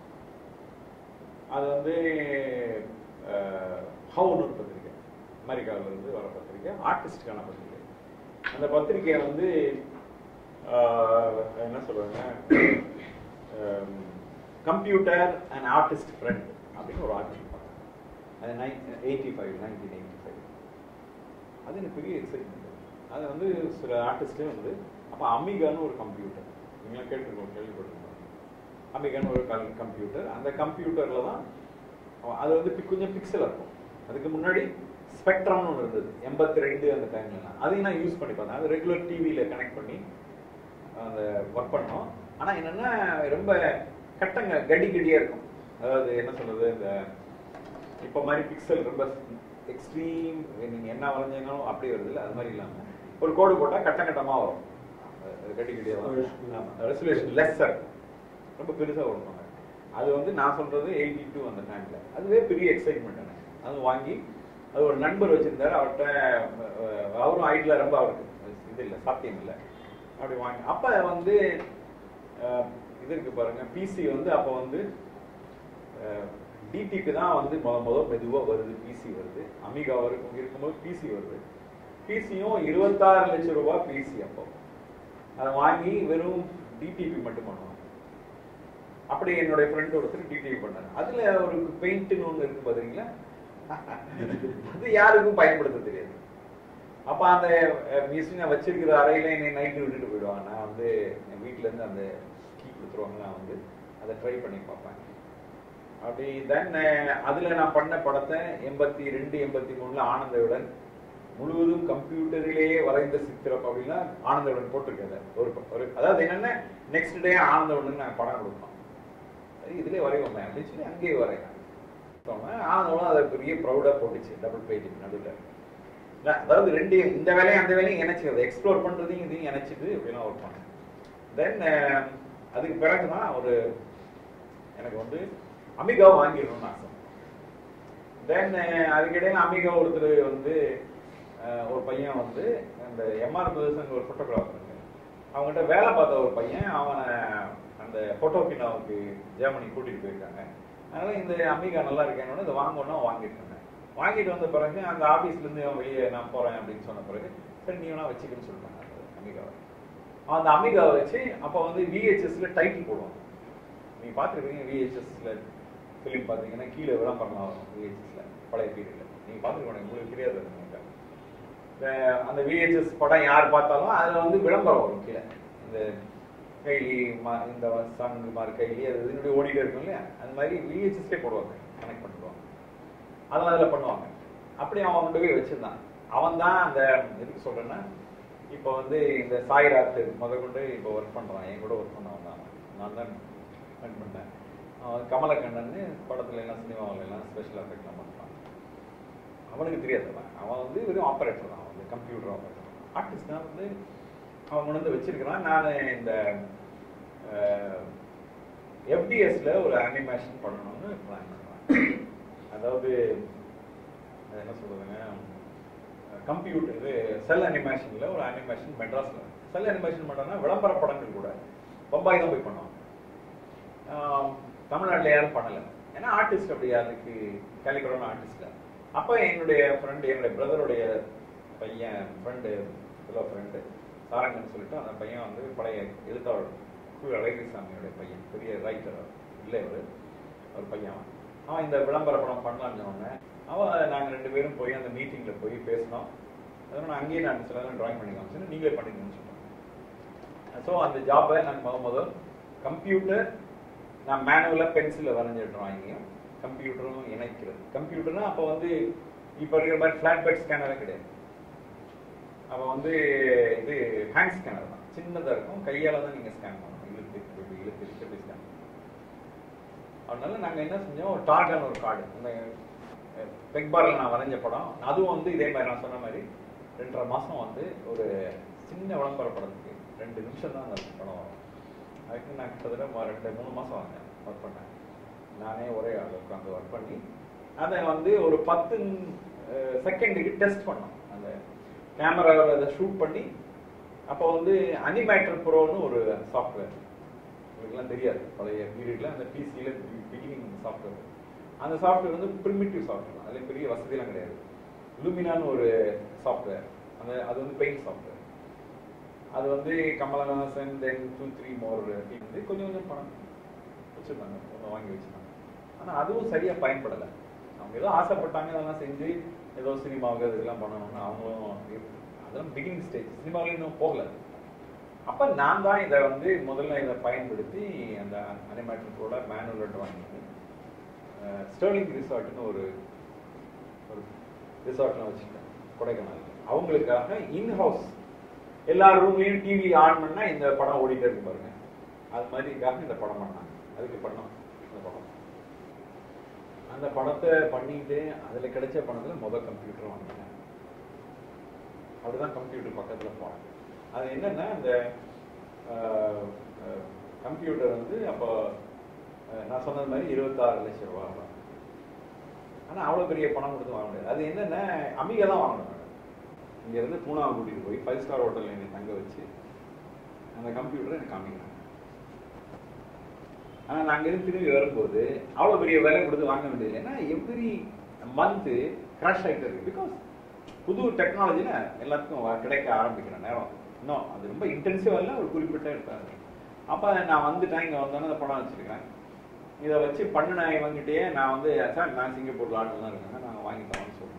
அது வந்து ஹவுன் ஒரு பத்திரிக்கை அமெரிக்காவில இருந்து வர பத்திரிக்கை ஆர்டிஸ்டுக்கான பத்திரிக்கை அந்த பத்திரிக்கை வந்து ஆஹ், என்ன சொல்றாங்க கம்ப்யூட்டர் அண்ட் ஆர்டிஸ்ட் ஃப்ரெண்ட் அப்படின்னு ஒரு ஆர்டிஸ்ட் பார்த்தேன் அது nine eighty five nineteen eighty five அது எனக்கு பெரிய எக்ஸைட்மெண்ட் அது வந்து சில ஆர்டிஸ்ட்லேயும் வந்து அப்போ அமிகான்னு ஒரு கம்ப்யூட்டர் நீங்களாம் கேட்டுருக்கோம் கேள்விப்பட்டிருக்கோம் அமிகான்னு ஒரு கம்ப்யூட்டர் அந்த கம்ப்யூட்டர்ல தான் அவ- அது வந்து பி- கொஞ்சம் பிக்சல் இருக்கும் அதுக்கு முன்னாடி ஸ்பெக்ட்ரம்னு ஒன்று இருந்தது எண்பத்தி ரெண்டு அந்த டைம்லாம் அதையும் நான் யூஸ் பண்ணி பார்த்தேன் அது ரெகுலர் டிவியில் கனெக்ட் பண்ணி அந்த ஒர்க் பண்ணோம் ஆனா என்னன்னா ரொம்ப கட்டங்க கடி கடியா இருக்கும் அதாவது என்ன சொல்றது இந்த இப்ப மாதிரி பிக்சல் ரொம்ப எக்ஸ்ட்ரீம் நீங்க என்ன வரைஞ்சீங்களும் அப்படி வருது இல்ல அது மாதிரி இல்லாம ஒரு கோடு போட்டா கட்ட கட்டமா வரும் அது கடி கடியா வரும் ரெசல்யூஷன் லெஸ்ஸர் ரொம்ப பெருசா வரும் அது வந்து நான் சொல்றது எயிட்டி டூ அந்த டைம்ல அதுவே பெரிய எக்ஸைட்மெண்ட் எனக்கு அது வாங்கி அது ஒரு நண்பர் வச்சிருந்தாரு அவர்கிட்ட அஹ், அவரும் ஐடியில் ரொம்ப அவருக்கு இது இல்லை சாத்தியம் இல்லை அப்படி வாங்கி அப்ப வந்து அஹ், இது இருக்கு பாருங்க பிசி வந்து அப்ப வந்து டிடிக்கு தான் வந்து முத முத மெதுவா வருது பிசி வருது அமிகா வரைக்கும் இருக்கும்போது பிசி வருது பிசியும் இருபத்தாறு லட்சம் ரூபாய் பிசி அப்போ அதை வாங்கி வெறும் டிடிபி மட்டும் பண்ணுவாங்க அப்படி என்னுடைய ஃப்ரெண்ட் ஒருத்தர் டிடிபி பண்ணாரு அதுல ஒரு பெயிண்ட்னு ஒண்ணு இருக்கு பாத்தீங்களா அது யாருக்கும் பயன்படுத்த தெரியாது அப்ப அந்த மிஷினை வச்சிருக்கிற அறையில என்னை நைட்டு விட்டுட்டு போயிடுவாங்க நான் வந்து என் வீட்ல இருந்து அந்த கீ கொடுத்துருவாங்க நான் வந்து அதை ட்ரை பண்ணி பார்ப்பேன் அப்படி தென் அதுல நான் பண்ண படத்தை எண்பத்தி ரெண்டு எண்பத்தி மூணுல ஆனந்தவுடன் முழுவதும் கம்ப்யூட்டரிலேயே வரைந்த சித்திரம் அப்படின்னா ஆனந்தவுடன் போட்டிருக்கேன் ஒரு ஒரு அதாவது என்னன்னா நெக்ஸ்ட் டே ஆனந்தவுடன் நான் படம் கொடுப்போம் சரி இதுலயே வரைவோம் அப்படின்னு சொல்லி அங்கேயே வரையேன் ஆனந்தவுடன் அதை பெரிய ப்ரௌடா போட்டுச்சு டபுள் பேஜ் நடுவில் இல்ல, அதாவது ரெண்டு இந்த வேலையும் அந்த வேலையும் இணைச்சிக்கிறது எக்ஸ்ப்ளோர் பண்றதையும் இதையும் இணைச்சிட்டு இப்படிலாம் ஒர்க் பண்ணேன் தென் அதுக்கு பிறகுதான் ஒரு எனக்கு வந்து அமிகா வாங்கிடணும்னு ஆசை தென் அதுக்கிடையில அமிகா ஒருத்தர் வந்து அஹ், ஒரு பையன் வந்து அந்த எம்ஆர் பிரதர்ஸ் ஒரு ஃபோட்டோகிராஃபர் அவங்ககிட்ட வேலை பார்த்த ஒரு பையன் அவனை அந்த போட்டோகினாவுக்கு ஜெர்மனி கூட்டிட்டு போயிருக்காங்க அதனால இந்த அமிகா நல்லா இருக்கேன்னு இதை வாங்கணும்னா வாங்கிட்டு இருந்தேன் வாங்கிட்டு வந்த பிறகு அந்த ஆபீஸ்ல இருந்து அவன் வெளியே நான் போறேன் அப்படின்னு சொன்ன பிறகு சரி நீ வேணா வச்சுக்கன்னு சொல்லிட்டாங்க அந்த அமிகாவை அந்த அமிகாவை வச்சு அப்ப வந்து விஹெச்எஸ்ல டைட்டில் போடுவாங்க நீங்க பார்த்துருப்பீங்க விஹெச்எஸ்ல ஃபிலிம் பார்த்தீங்கன்னா கீழே விளம்பரம்லாம் வரும் விஹெச்எஸ்ல பழைய பீரியட்ல நீங்க பார்த்துருக்கோம் உங்களுக்கு தெரியாது அது உங்களுக்கு. இந்த அந்த விஹெச்எஸ் படம் யார் பார்த்தாலும் அதுல வந்து விளம்பரம் வரும் கீழே இந்த கைலி மா- இந்த சன் மாதிரி கைலி அது இதனுடைய ஓடிட்டு இருக்கும் இல்லையா அந்த மாதிரி விஹெச்எஸ்லேயே போடுவாங்க கனெக்ட் பண்ணிடுவாங்க அதெல்லாம் அதில் பண்ணுவாங்க அப்படி அவன் கொண்டு போய் வச்சிருந்தான் அவன் தான் அந்த எதுக்கு சொல்றேன்னா இப்போ வந்து இந்த சாய்ராத்து முத கொண்டு இப்போ ஒர்க் பண்றான் என் கூட ஒர்க் பண்ணவன் தான் நான் தான் ரன் பண்ணேன் அவன் கமலக்கண்ணன் படத்துல எல்லாம் சினிமாவில் எல்லாம் ஸ்பெஷல் எஃபெக்ட்லாம் பண்ணுறான் அவனுக்கு தெரியாது அவன் அவன் வந்து வெறும் ஆப்ரேட்டர் தான் அவன் வந்து கம்ப்யூட்டர் ஆப்ரேட்டர் ஆர்டிஸ்ட் தான் வந்து அவன் கொண்டு வந்து வச்சிருக்கிறான் நான் இந்த எஃப்டிஎஸ்ல ஒரு அனிமேஷன் பண்ணணும்னு பிளான் பண்ணுறேன் அதாவது அது என்ன சொல்றதுங்க கம்ப்யூட்டர் இது செல் அனிமேஷன்ல ஒரு அனிமேஷன் மெட்ராஸ்ல செல் அனிமேஷன் பண்ணோம்னா விளம்பர படங்கள் கூட பம்பாய் தான் போய் பண்ணுவாங்க ஆஹ் தமிழ்நாட்டுல யாரும் பண்ணல ஏன்னா ஆர்டிஸ்ட் அப்படி அதுக்கு கேலிகுலரான ஆர்டிஸ்ட் அப்ப என்னுடைய ஃப்ரெண்டு என்னுடைய பிரதருடைய பையன் ஃப்ரெண்டு ஃபிலோ ஃப்ரெண்டு சாரங்கன்னு சொல்லிட்டு அந்த பையன் வந்து பழைய எழுத்தாளர் கு அழகிரிசாமியோட பையன் பெரிய ரைட்டர் இல்லை ஒரு ஒரு பையன் அவன். அவன் இந்த விளம்பர படம் பண்ணலாம்னு சொன்னோடனே அவன் நாங்க ரெண்டு பேரும் போய் அந்த மீட்டிங்ல போய் பேசினோம் அதனால நான் அங்கேயே நான் சில டிராயிங் பண்ணி காமிச்சேன் நீங்களே பண்ணிக்கணும்னு சொன்னேன் ஸோ அந்த ஜாப்பை நான் முத முதல் கம்ப்யூட்டர் நான் மேனுவலாக பென்சிலில் வரைஞ்ச டிராயிங்கையும் கம்ப்யூட்டரும் இணைக்கிறது கம்ப்யூட்டர்னா அப்போ வந்து இப்போ இருக்கிற மாதிரி ஃபிளாட் பெட் ஸ்கேனரே கிடையாது அப்போ வந்து இது ஹேண்ட் ஸ்கேனர் தான் சின்னதாக இருக்கும் கையால் தான் நீங்கள் ஸ்கேன் பண்ணணும் இழுத்து இப்படி இழுத்து இழுத்து இப்படி ஸ்கேன் அதனால நாங்கள் என்ன செஞ்சோம் ஒரு டார்கன் ஒரு கார்டு அந்த பெக் பார்ல நான் வரைஞ்ச படம் அதுவும் வந்து இதே மாதிரி நான் சொன்ன மாதிரி ரெண்டரை மாசம் வந்து ஒரு சின்ன விளம்பர படத்துக்கு ரெண்டு நிமிஷம் தான் அந்த படம் வரும் அதுக்கு நான் கிட்டத்தட்ட ம- ரெண்டு மூணு மாசம் வந்தேன் ஒர்க் பண்ணேன் நானே ஒரே ஆள் உட்காந்து ஒர்க் பண்ணி அதை வந்து ஒரு பத்து செகண்டுக்கு டெஸ்ட் பண்ணோம் அந்த கேமராவில் அதை ஷூட் பண்ணி அப்போ வந்து அனிமேட்டர் ப்ரோன்னு ஒரு சாஃப்ட்வேர் உங்களுக்குலாம் தெரியாது பழைய பீரியட்ல அந்த பிசியில் பிகினிங் சாஃப்ட்வேர் அந்த சாஃப்ட்வேர் வந்து ப்ரிமிட்டிவ் சாஃப்ட்வேர் அதில் பெரிய வசதியெல்லாம் கிடையாது லூமினான்னு ஒரு சாஃப்ட்வேர் அந்த அது வந்து பெயிண்ட் சாஃப்ட்வேர் அது வந்து Kamal Haasan then two three more வந்து கொஞ்சம் கொஞ்சம் பணம் வச்சிருந்தாங்க ஒன்று வாங்கி வச்சிருந்தாங்க ஆனால் அதுவும் சரியாக பயன்படலை அவங்க ஏதோ ஆசைப்பட்டாங்க அதெல்லாம் செஞ்சு ஏதோ சினிமாவுக்கு இதெல்லாம் பண்ணணும்னு அவங்களும் இருக்கு. அதெல்லாம் பிகினிங் ஸ்டேஜ் சினிமாவில் இன்னும் போகல அப்ப நான் தான் இதை வந்து முதல்ல இதை பயன்படுத்தி அந்த அனிமேட்டரோட மேனுவல் டிராயிங் ஸ்டர்லிங் ரிசார்ட்னு ஒரு ஒரு ரிசார்ட்லாம் வச்சுருக்கேன் கொடைக்கானல் அவங்களுக்காக இன்ஹவுஸ் எல்லா ரூம்லயும் டிவி ஆன் பண்ணா இந்த படம் ஓடிட்டே இருக்கு பாருங்க அது மாதிரிக்காக இந்த படம் பண்ணாங்க அதுக்கு பண்ணோம் இந்த படம் அந்த படத்தை பண்ணிட்டு அதுல கிடைச்ச பணத்துல முதல் கம்ப்யூட்டர் வாங்கினேன் அப்படிதான் கம்ப்யூட்டர் பக்கத்துல போனேன் அது என்னன்னா இந்த கம்ப்யூட்டர் வந்து அப்போ அஹ், நான் சொன்னது மாதிரி இருபத்தாறு லட்சம் ரூபா ஆகும். ஆனா அவ்வளவு பெரிய பணம் கொடுத்து வாங்க முடியாது அது என்னன்னா அமிகா தான் வாங்கணும் மேடம் இங்க இருந்து பூனாவை கூட்டிட்டு போய் ஃபைவ் ஸ்டார் ஹோட்டல்ல என்னை தங்க வச்சு அந்த கம்ப்யூட்டரை எனக்கு காமிக்கிறாங்க ஆனா நாங்க இருந்து திரும்பி வரும்போது அவ்வளவு பெரிய விலை கொடுத்து வாங்க வேண்டியது ஏன்னா எவ்ரி மந்த் கிராஷ் ஆகிட்டு இருக்கு பிகாஸ் புது டெக்னாலஜில எல்லாத்துக்கும் வ- கிடைக்க ஆரம்பிக்கிற நேரம் இன்னும் அது ரொம்ப இன்டென்சிவா இல்லை ஒரு குறிப்பிட்ட இருக்காது அப்ப நான் வந்துட்டேன் இங்க வந்தோன்னே அந்த படம் வச்சிருக்கேன் இதை வச்சு பண்ணின இவங்கிட்டயே நான் வந்து சார் நான் சிங்கப்பூர்ல ஆட்கள் தான் இருக்காங்க நாங்க வாங்கி தரோம்னு சொல்றேன்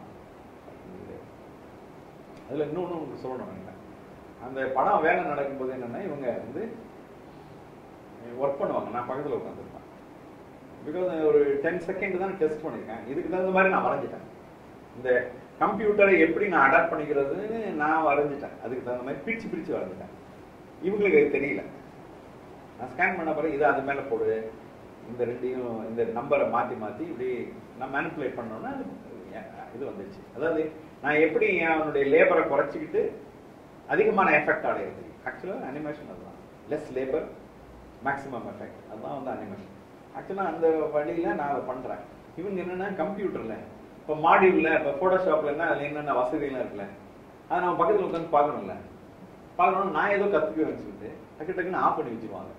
அதுல இன்னொன்னு உங்களுக்கு சொல்லணும் நினைக்கிறேன் அந்த படம் வேலை நடக்கும்போது என்னன்னா இவங்க வந்து ஒர்க் பண்ணுவாங்க நான் பக்கத்துல உட்காந்துருப்பேன் பிகாஸ் ஒரு டென் செகண்ட் தான் டெஸ்ட் பண்ணியிருக்கேன் இதுக்கு தகுந்த மாதிரி நான் வரைஞ்சிட்டேன் இந்த கம்ப்யூட்டரை எப்படி நான் அடாப்ட் பண்ணிக்கிறதுன்னு நான் வரைஞ்சிட்டேன் அதுக்கு தகுந்த மாதிரி பிரிச்சு பிரிச்சு வரைஞ்சிட்டேன் இவங்களுக்கு அது தெரியல நான் ஸ்கேன் பண்ண பிறகு இதை அது மேல போடு இந்த ரெண்டையும் இந்த நம்பரை மாத்தி மாத்தி இப்படி நான் மேனிப்புலேட் பண்ணோன்னா அது இது வந்துச்சு அதாவது நான் எப்படி அவனுடைய லேபரை குறைச்சிக்கிட்டு அதிகமான எஃபெக்ட் அடையிறது ஆக்சுவலாக அனிமேஷன் அதுதான் லெஸ் லேபர் மேக்ஸிமம் எஃபெக்ட் அதுதான் வந்து அனிமேஷன் ஆக்சுவலாக அந்த வழியில நான் அதை பண்றேன் இவங்க என்னன்னா கம்ப்யூட்டர்ல இப்போ மாடியூல்ல இப்போ ஃபோட்டோஷாப்ல என்ன அதுல என்னென்ன வசதிலாம் இருக்குல்ல அதை நம்ம பக்கத்துல உட்காந்து பார்க்கணும்ல பார்க்கணும் நான் ஏதோ கத்துக்குவேன்னு சொல்லிட்டு டக்கு டக்குன்னு ஆஃப் பண்ணி வச்சிருவாங்க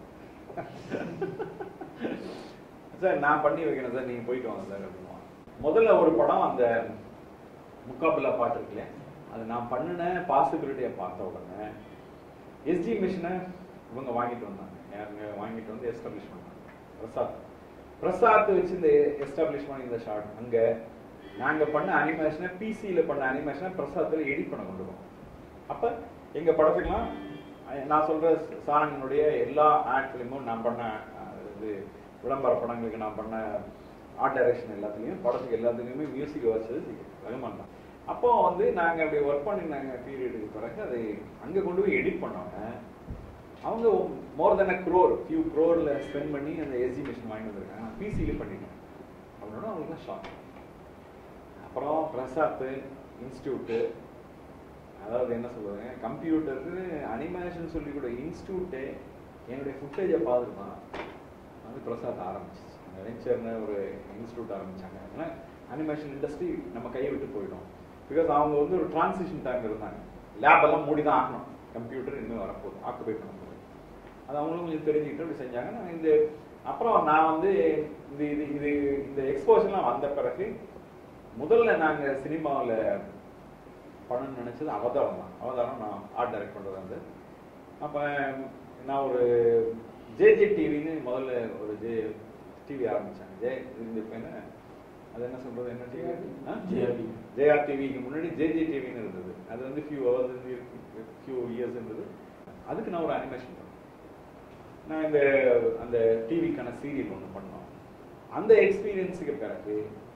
சார் நான் பண்ணி வைக்கிறேன் சார் நீங்க போயிட்டு வாங்க சார் அப்படின்னுவாங்க முதல்ல ஒரு படம் அந்த முக்காபில்லா பாட்டு இருக்குல்ல அது நான் பண்ணின பாசிபிலிட்டியை பார்த்த உடனே எஸ்டி மிஷினை இவங்க வாங்கிட்டு வந்தாங்க யாருங்க வாங்கிட்டு வந்து எஸ்டாப்ளிஷ் பண்ணாங்க பிரசாத் பிரசாத் வச்சு இந்த எஸ்டாப்ளிஷ் பண்ணி இந்த ஷார்ட் அங்க நாங்க பண்ண அனிமேஷனை பிசியில பண்ண அனிமேஷனை பிரசாத்ல எடிட் பண்ண கொண்டு போவோம் அப்ப எங்க படத்துக்கெல்லாம் அஹ், நான் சொல்ற சாரங்கனுடைய எல்லா ஆட் ஃபிலிமும் நான் பண்ண அஹ், இது விளம்பர படங்களுக்கு நான் பண்ண ஆர்ட் டைரக்ஷன் எல்லாத்துலயும் படத்துக்கு எல்லாத்துலயுமே மியூசிக் வச்சது ரகுமான் தான் அப்போ வந்து நாங்க அப்படி ஒர்க் பண்ணினாங்க பீரியடுக்கு பிறகு அதை அங்க கொண்டு போய் எடிட் பண்ணோங்க அவங்க more then a crore few க்ரோர்ல ஸ்பெண்ட் பண்ணி அந்த எஸ்ஜி மிஷின் வாங்கிட்டு வந்திருக்காங்க நான் பிசியில பண்ணிட்டேன் அவனோட அவங்களுக்கு ஷாக் அப்புறம் பிரசாத் இன்ஸ்டியூட்டு அதாவது என்ன சொல்லுவாங்க கம்ப்யூட்டருக்கு அனிமேஷன் சொல்லி கூட இன்ஸ்டியூட்டு என்னுடைய ஃபுட்டேஜை பார்த்துட்டு தான் வந்து பிரசாத் ஆரம்பிச்சிச்சு அந்த வெஞ்சர்னு ஒரு இன்ஸ்டியூட் ஆரம்பிச்சாங்க ஏன்னா அனிமேஷன் இண்டஸ்ட்ரி நம்ம கையை விட்டு போயிடும் பிகாஸ் அவங்க வந்து ஒரு டிரான்சிஷன் டைம் இருந்தாங்க லேப் எல்லாம் மூடி தான் ஆகணும் கம்ப்யூட்டர் இன்னும் வரப்போகுது ஆக்குபை பண்ண போகுது அது அவங்களும் கொஞ்சம் தெரிஞ்சுக்கிட்டு அப்படி செஞ்சாங்க நான் இந்த அப்புறம் நான் வந்து இது இது இது இந்த எக்ஸ்போஷர்லாம் வந்த பிறகு முதல்ல நாங்க சினிமாவில் பண்ணணும்னு நினைச்சது அவதாரம் தான் அவதாரம் நான் ஆர்ட் டைரக்ட் பண்றது வந்து அப்ப நான் ஒரு ஜேஜே டிவின்னு முதல்ல ஒரு ஜே டிவி ஆரம்பிச்சாங்க ஜே இந்த இப்ப என்ன அது என்ன சொல்றது என்ன டிவி JRTV. ஜேஆர் டிவிக்கு முன்னாடி ஜேஜே டிவின்னு இருந்தது அது வந்து ஃபியூ ஹவர்ஸ் ஃபியூ இயர்ஸ் இருந்தது அதுக்கு நான் ஒரு அனிமேஷன் பண்ணேன் நான் இந்த அந்த டிவிக்கான சீரியல் ஒன்று பண்ணோம் அந்த எக்ஸ்பீரியன்ஸுக்கு பிறகு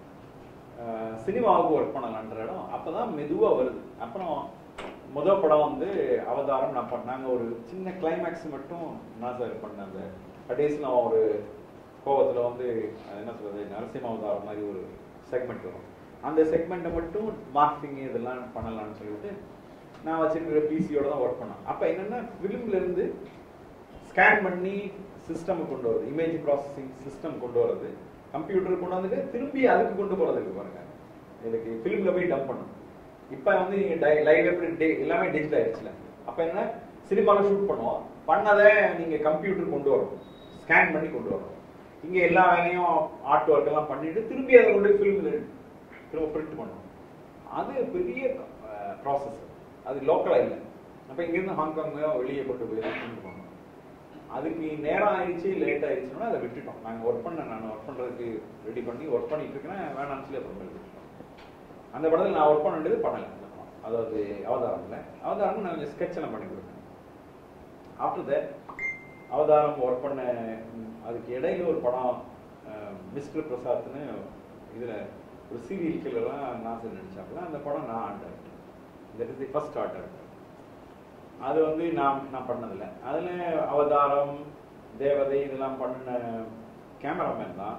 அஹ், சினிமாவுக்கு ஒர்க் பண்ணலான்ற இடம் அப்பதான் மெதுவா வருது அப்புறம் முத படம் வந்து அவதாரம் நான் பண்ணாங்க ஒரு சின்ன கிளைமேக்ஸ் மட்டும் நான் சார் பண்ணேன் அந்த கடைசியில் ஒரு கோவத்துல வந்து அது என்ன சொல்றது நரசிம்ம அவதாரம் மாதிரி ஒரு செக்மெண்ட் வரும் அந்த செக்மெண்ட்டை மட்டும் மார்க்கிங் இதெல்லாம் பண்ணலாம்னு சொல்லிட்டு நான் வச்சிருக்கிற பிசியோட தான் ஒர்க் பண்ணேன் அப்ப என்னன்னா ஃபிலிம்ல இருந்து ஸ்கேன் பண்ணி சிஸ்டம் கொண்டு வருது இமேஜ் ப்ராசஸிங் சிஸ்டம் கொண்டு வருது கம்ப்யூட்டர் கொண்டு வந்துட்டு திரும்பி அதுக்கு கொண்டு போறது இருக்கு பாருங்க இதுக்கு ஃபிலிம்ல போய் டம்ப் பண்ணும் இப்ப வந்து நீங்க லைவ் எப்படி டே- எல்லாமே டிஜிட்டல் ஆயிடுச்சுல அப்ப என்ன சினிமால ஷூட் பண்ணுவோம் பண்ணதை நீங்க கம்ப்யூட்டர் கொண்டு வரணும் ஸ்கேன் பண்ணி கொண்டு வரணும் இங்க எல்லா வேலையும் ஆர்ட் ஒர்க் எல்லாம் பண்ணிட்டு திரும்பி அதை கொண்டு ஃபிலிம்ல திரும்ப பிரிண்ட் பண்ணணும் அது பெரிய ப்ராசஸ் அது லோக்கலா இல்லை அப்ப இங்கிருந்து ஹாங்காங் வெளியே கொண்டு போய் தான் பிரிண்ட் பண்ணணும் அதுக்கு நேரம் ஆயிடுச்சு லேட் ஆயிடுச்சுன்னா அதை விட்டுட்டோம் நாங்க ஒர்க் பண்ண நான் ஒர்க் பண்றதுக்கு ரெடி பண்ணி ஒர்க் பண்ணிட்டு இருக்கேன் வேணாம்னு சொல்லி அப்புறம் விட்டுட்டோம் அந்த படத்தில் நான் ஒர்க் பண்ண வேண்டியது பண்ணல அந்த படம். அதாவது அவதாரம் இல்லை அவதாரம் நான் கொஞ்சம் sketch எல்லாம் பண்ணி கொடுத்தேன் ஆஃப்டர் தட் அவதாரம் ஒர்க் பண்ண ம், அதுக்கு இடையில ஒரு படம் மிஸ்டர் பிரசாத்னு இதுல ஒரு சீரியல் கில்லர்லாம் நாசர் நடிச்சாப்புல அந்த படம் நான் ஆண்டேன் that is the first order அது வந்து நான் நான் பண்ணதில்ல அதுல அவதாரம் தேவதை இதெல்லாம் பண்ண கேமராமேன் தான்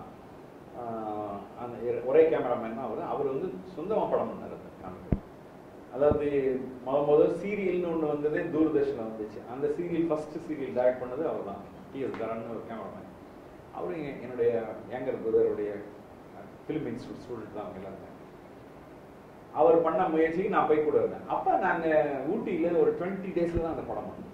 ஆஹ் அந்த இர- ஒரே கேமராமேன் தான் அவர் அவர் வந்து சொந்தமா படம் பண்ணார் அந்த காமிக்கு அதாவது முத முதல் சீரியல்னு ஒண்ணு வந்ததே தூர்தர்ஷன்ல வந்துச்சு அந்த சீரியல் ஃபர்ஸ்ட் சீரியல் டைரக்ட் பண்ணது அவர் தான் டிஎஸ் தரன் ஒரு கேமராமேன் அவரு எங்க- என்னுடைய யங்கர் பிரதருடைய ஃபிலிம் இன்ஸ்டியூட் ஸ்டூடெண்ட் தான் அவங்க எல்லாருமே அவர் பண்ண முயற்சிக்கு நான் போய் கூட இருந்தேன் அப்ப நாங்க ஊட்டியில ஒரு டுவெண்ட்டி டேஸ்ல தான் அந்த படம் பண்ணோம்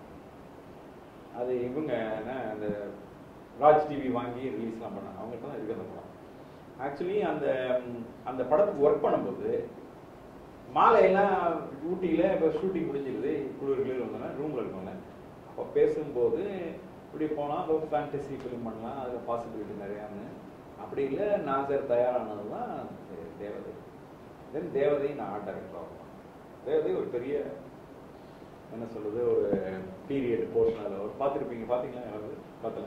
அது இவங்க என்ன அந்த ராஜ் டிவி வாங்கி ரிலீஸ்லாம் பண்ணாங்க அவங்ககிட்ட தான் இருக்கு அந்த படம் ஆக்சுவலி அந்த ம், அந்த படத்துக்கு ஒர்க் பண்ணும்போது மாலையெல்லாம் ஊட்டியில இப்போ ஷூட்டிங் முடிஞ்சிருது குளிர் கிளிர் வந்தோன்னா ரூம்ல இருக்கோம்ல அப்போ பேசும்போது இப்படி போனால் அதோ ஃபேண்டசி ஃபிலிம் பண்ணலாம் அதில் பாசிபிலிட்டி நிறையான்னு அப்படி இல்லை நான் சார் தயாரானது தான் தேவதை தென் தேவதை நான் ஆர்ட் டைரக்டர் ஆகும் தேவதை ஒரு பெரிய என்ன சொல்றது ஒரு பீரியட் போர்ஷன் அதில் ஒரு பார்த்துருப்பீங்க பார்த்தீங்களா யாராவது பார்த்தல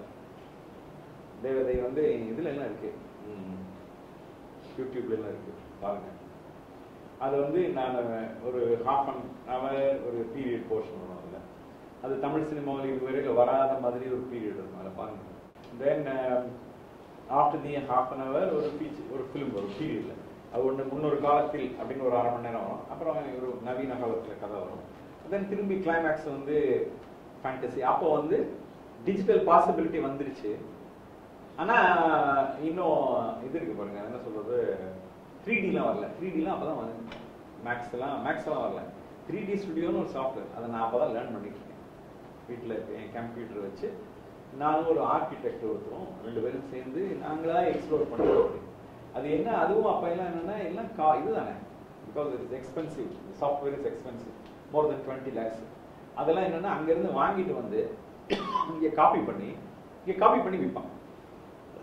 தேவதை வந்து இதுல எல்லாம் இருக்கு ம். யூடியூப்ல எல்லாம் இருக்கு பாருங்க அது வந்து நான் ஒரு ஹாஃப் அன் ஹவர் ஒரு பீரியட் போர்ஷன் வரும் அதுல அது தமிழ் சினிமாவில் இதுவரைக்கும் வராத மாதிரி ஒரு பீரியட் இருக்கும் அதில் பாருங்க then after the half an hour ஒரு ஃபீச்சர் ஒரு ஃபிலிம் வரும் பீரியட்ல அது ஒன்று முன்னொரு காலத்தில் அப்படின்னு ஒரு அரை மணி நேரம் வரும் அப்புறம் ஒரு நவீன காலத்துல கதை வரும் தென் திரும்பி கிளைமேக்ஸ் வந்து ஃபேண்டசி அப்போ வந்து டிஜிட்டல் பாசிபிலிட்டி வந்துருச்சு ஆனா இன்னும் இது இருக்கு பாருங்க என்ன சொல்றது த்ரீ டிலாம் வரல த்ரீ டிலாம் அப்பதான் வந்து மேக்ஸ் எல்லாம் மேக்ஸ் எல்லாம் வரல த்ரீ டி ஸ்டுடியோன்னு ஒரு சாஃப்ட்வேர் அதை நான் அப்பதான் லேர்ன் பண்ணிட்டு இருக்கேன் வீட்டில் என் கம்ப்யூட்டர் வச்சு நானும் ஒரு ஆர்கிடெக்ட் ஒருத்தரும் ரெண்டு பேரும் சேர்ந்து நாங்களா எக்ஸ்ப்ளோர் பண்ணுறோம் அது என்ன அதுவும் அப்ப எல்லாம் என்னன்னா எல்லாம் கா இதுதானே because it's expensive software is expensive more then twenty lakhs அதெல்லாம் என்னன்னா அங்கிருந்து வாங்கிட்டு வந்து இங்க காப்பி பண்ணி இங்க காப்பி பண்ணி விற்பான்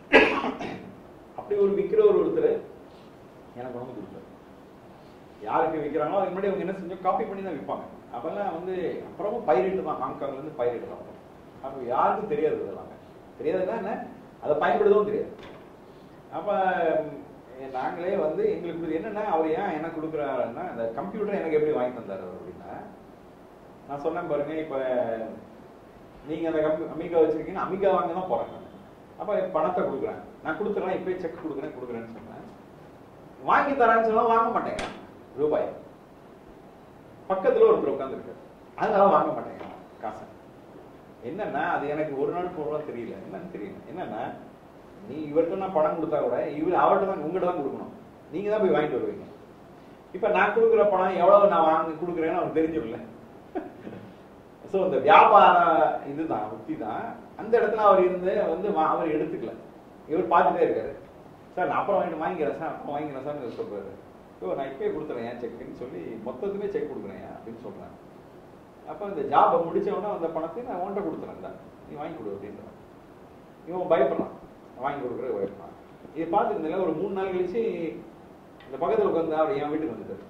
அப்படி ஒரு விற்கிற ஒரு ஒருத்தர் எனக்கு கொண்டு வந்து கொடுத்தாரு யாருக்கு விற்கிறாங்களோ அதுக்கு முன்னாடி அவங்க என்ன செஞ்சோம் காப்பி பண்ணி தான் விற்பாங்க அப்பெல்லாம் வந்து அப்புறமும் பைரேட் தான் ஹாங்காங்ல இருந்து பைரேட் தான் அப்போ யாருக்கும் தெரியாது இதெல்லாம் தெரியாதுன்னா என்ன அதை பயன்படுத்தவும் தெரியாது அப்ப ம், நாங்களே வந்து எங்களுக்கு இது என்னன்னா அவர் ஏன் எனக்கு கொடுக்குறாருன்னா அந்த கம்ப்யூட்டர் எனக்கு எப்படி வாங்கி தந்தாரு அவர் அப்படின்னா நான் சொன்னேன் பாருங்க இப்ப நீங்க அந்த கம்பி அமிகா வச்சிருக்கீங்கன்னா அமிகா வாங்க தான் போறேன் நான். அப்ப பணத்தை கொடுக்குறேன் நான் கொடுத்துறேன் இப்பயே செக் கொடுக்குறேன் கொடுக்குறேன்னு சொன்னேன் வாங்கி தரேன்னு சொன்னா வாங்க மாட்டேங்க ரூபாய் பக்கத்துல ஒருத்தர் உட்காந்துருக்காரு அதனால வாங்க மாட்டேங்க காசை என்னன்னா அது எனக்கு ஒரு நாள் பூர்வம் தெரியல என்னன்னு தெரியல என்னன்னா நீ இவர்கிட்ட நான் பணம் கொடுத்தா கூட இவர் அவர்கிட்ட தான் உங்ககிட்ட தான் கொடுக்கணும் நீங்க தான் போய் வாங்கிட்டு வருவீங்க இப்ப நான் கொடுக்குற பணம் எவ்வளவு நான் வாங்கி கொடுக்குறேன்னு அவருக்கு தெரிஞ்சிடல சோ இந்த வியாபார இதுதான் உத்தி தான் அந்த இடத்துல அவர் இருந்து வந்து வா- அவர் எடுத்துக்கல இவர் பார்த்துட்டே இருக்காரு சார் நான் அப்புறம் வாங்கிட்டு வாங்கிக்கிறேன் சார் அப்புறம் வாங்கிக்கிறேன் சார் இவர் சொல்றாரு ஓ நான் இப்பயே கொடுத்துறேன் ஏன் செக்குன்னு சொல்லி மொத்தத்துமே செக் கொடுக்குறேன் அப்படின்னு சொல்றேன் அப்ப இந்த ஜாபை முடிச்ச உடனே அந்த பணத்தை நான் உன்கிட்ட கொடுத்துறேன் இந்தா, நீ வாங்கி கொடு அப்படின்றான் இவன் பயப்படுறான் வாங்கி கொடுக்குற பயப்படுறான் இதை பார்த்துருந்தேன் ஒரு மூணு நாள் கழிச்சு இந்த பக்கத்துல உட்காந்து அவர் என் வீட்டுக்கு வந்துட்டாரு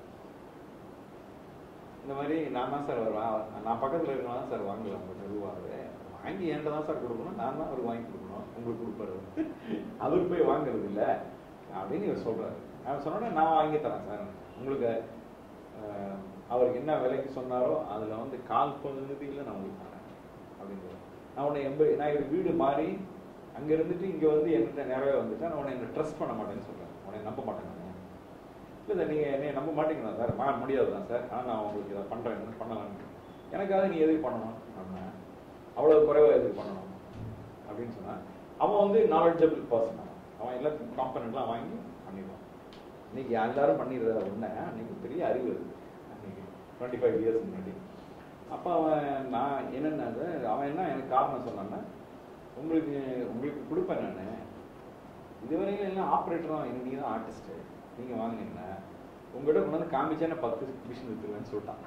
இந்த மாதிரி நான் தான் சார் வருவேன் நான் பக்கத்துல இருக்கணும் தான் சார் வாங்கலாம் உங்களுக்கு ரூபாவே வாங்கி என்கிட்ட தான் சார் கொடுக்கணும் நான் தான் அவருக்கு வாங்கி கொடுக்கணும் உங்களுக்கு கொடுப்பாரு அவரு. அவர் போய் வாங்குறது இல்ல அப்படின்னு இவர் சொல்றாரு அவர் சொன்னோடனே நான் வாங்கி தரேன் சார் உங்களுக்கு அஹ், அவருக்கு என்ன விலைக்கு சொன்னாரோ அதுல வந்து கால் பகுதியில் நான் உங்களுக்கு தரேன் அப்படின்றது நான் உன்னை எம்ப நான் இவர் வீடு மாறி அங்க இருந்துட்டு இங்க வந்து என்கிட்ட நிறைய வந்துட்டேன் நான் உன்னை என்ன ட்ரஸ்ட் பண்ண மாட்டேன்னு சொல்றேன் உன்னை நம்ப மாட்டேன் நான் இல்லை சார் நீங்கள் என்னை நம்ப மாட்டீங்களா சார் மா முடியாது தான் சார் ஆனால் நான் உங்களுக்கு இதை பண்ணுறேன் பண்ணலாம் எனக்காக நீ எதுக்கு பண்ணணும் அப்படின்னா அவ்வளோ குறைவாக எதுக்கு பண்ணணும் அப்படின்னு சொன்னான் அவன் வந்து நாலேஜபிள் பர்சன் அவன் எல்லாத்துக்கும் காம்பனண்ட்லாம் வாங்கி பண்ணிடுவான் இன்னைக்கு எல்லாரும் பண்ணிடுறத ஒன்று அன்னைக்கு பெரிய அறிவு இருக்கு அன்னைக்கு டுவெண்ட்டி ஃபைவ் இயர்ஸ் முன்னாடி அப்போ அவன் நான் என்னென்ன அவன் என்ன எனக்கு காரணம் சொன்னான்னா உங்களுக்கு உங்களுக்கு கொடுப்பேன் நான் இதுவரையிலும் எல்லாம் ஆப்ரேட்டரும் நீங்க தான் ஆர்டிஸ்ட் நீங்க வாங்கினீங்கன்னா உங்ககிட்ட கொண்டு வந்து காமிச்சா நான் பத்து மிஷின் வித்துருவேன்னு சொல்லிட்டான்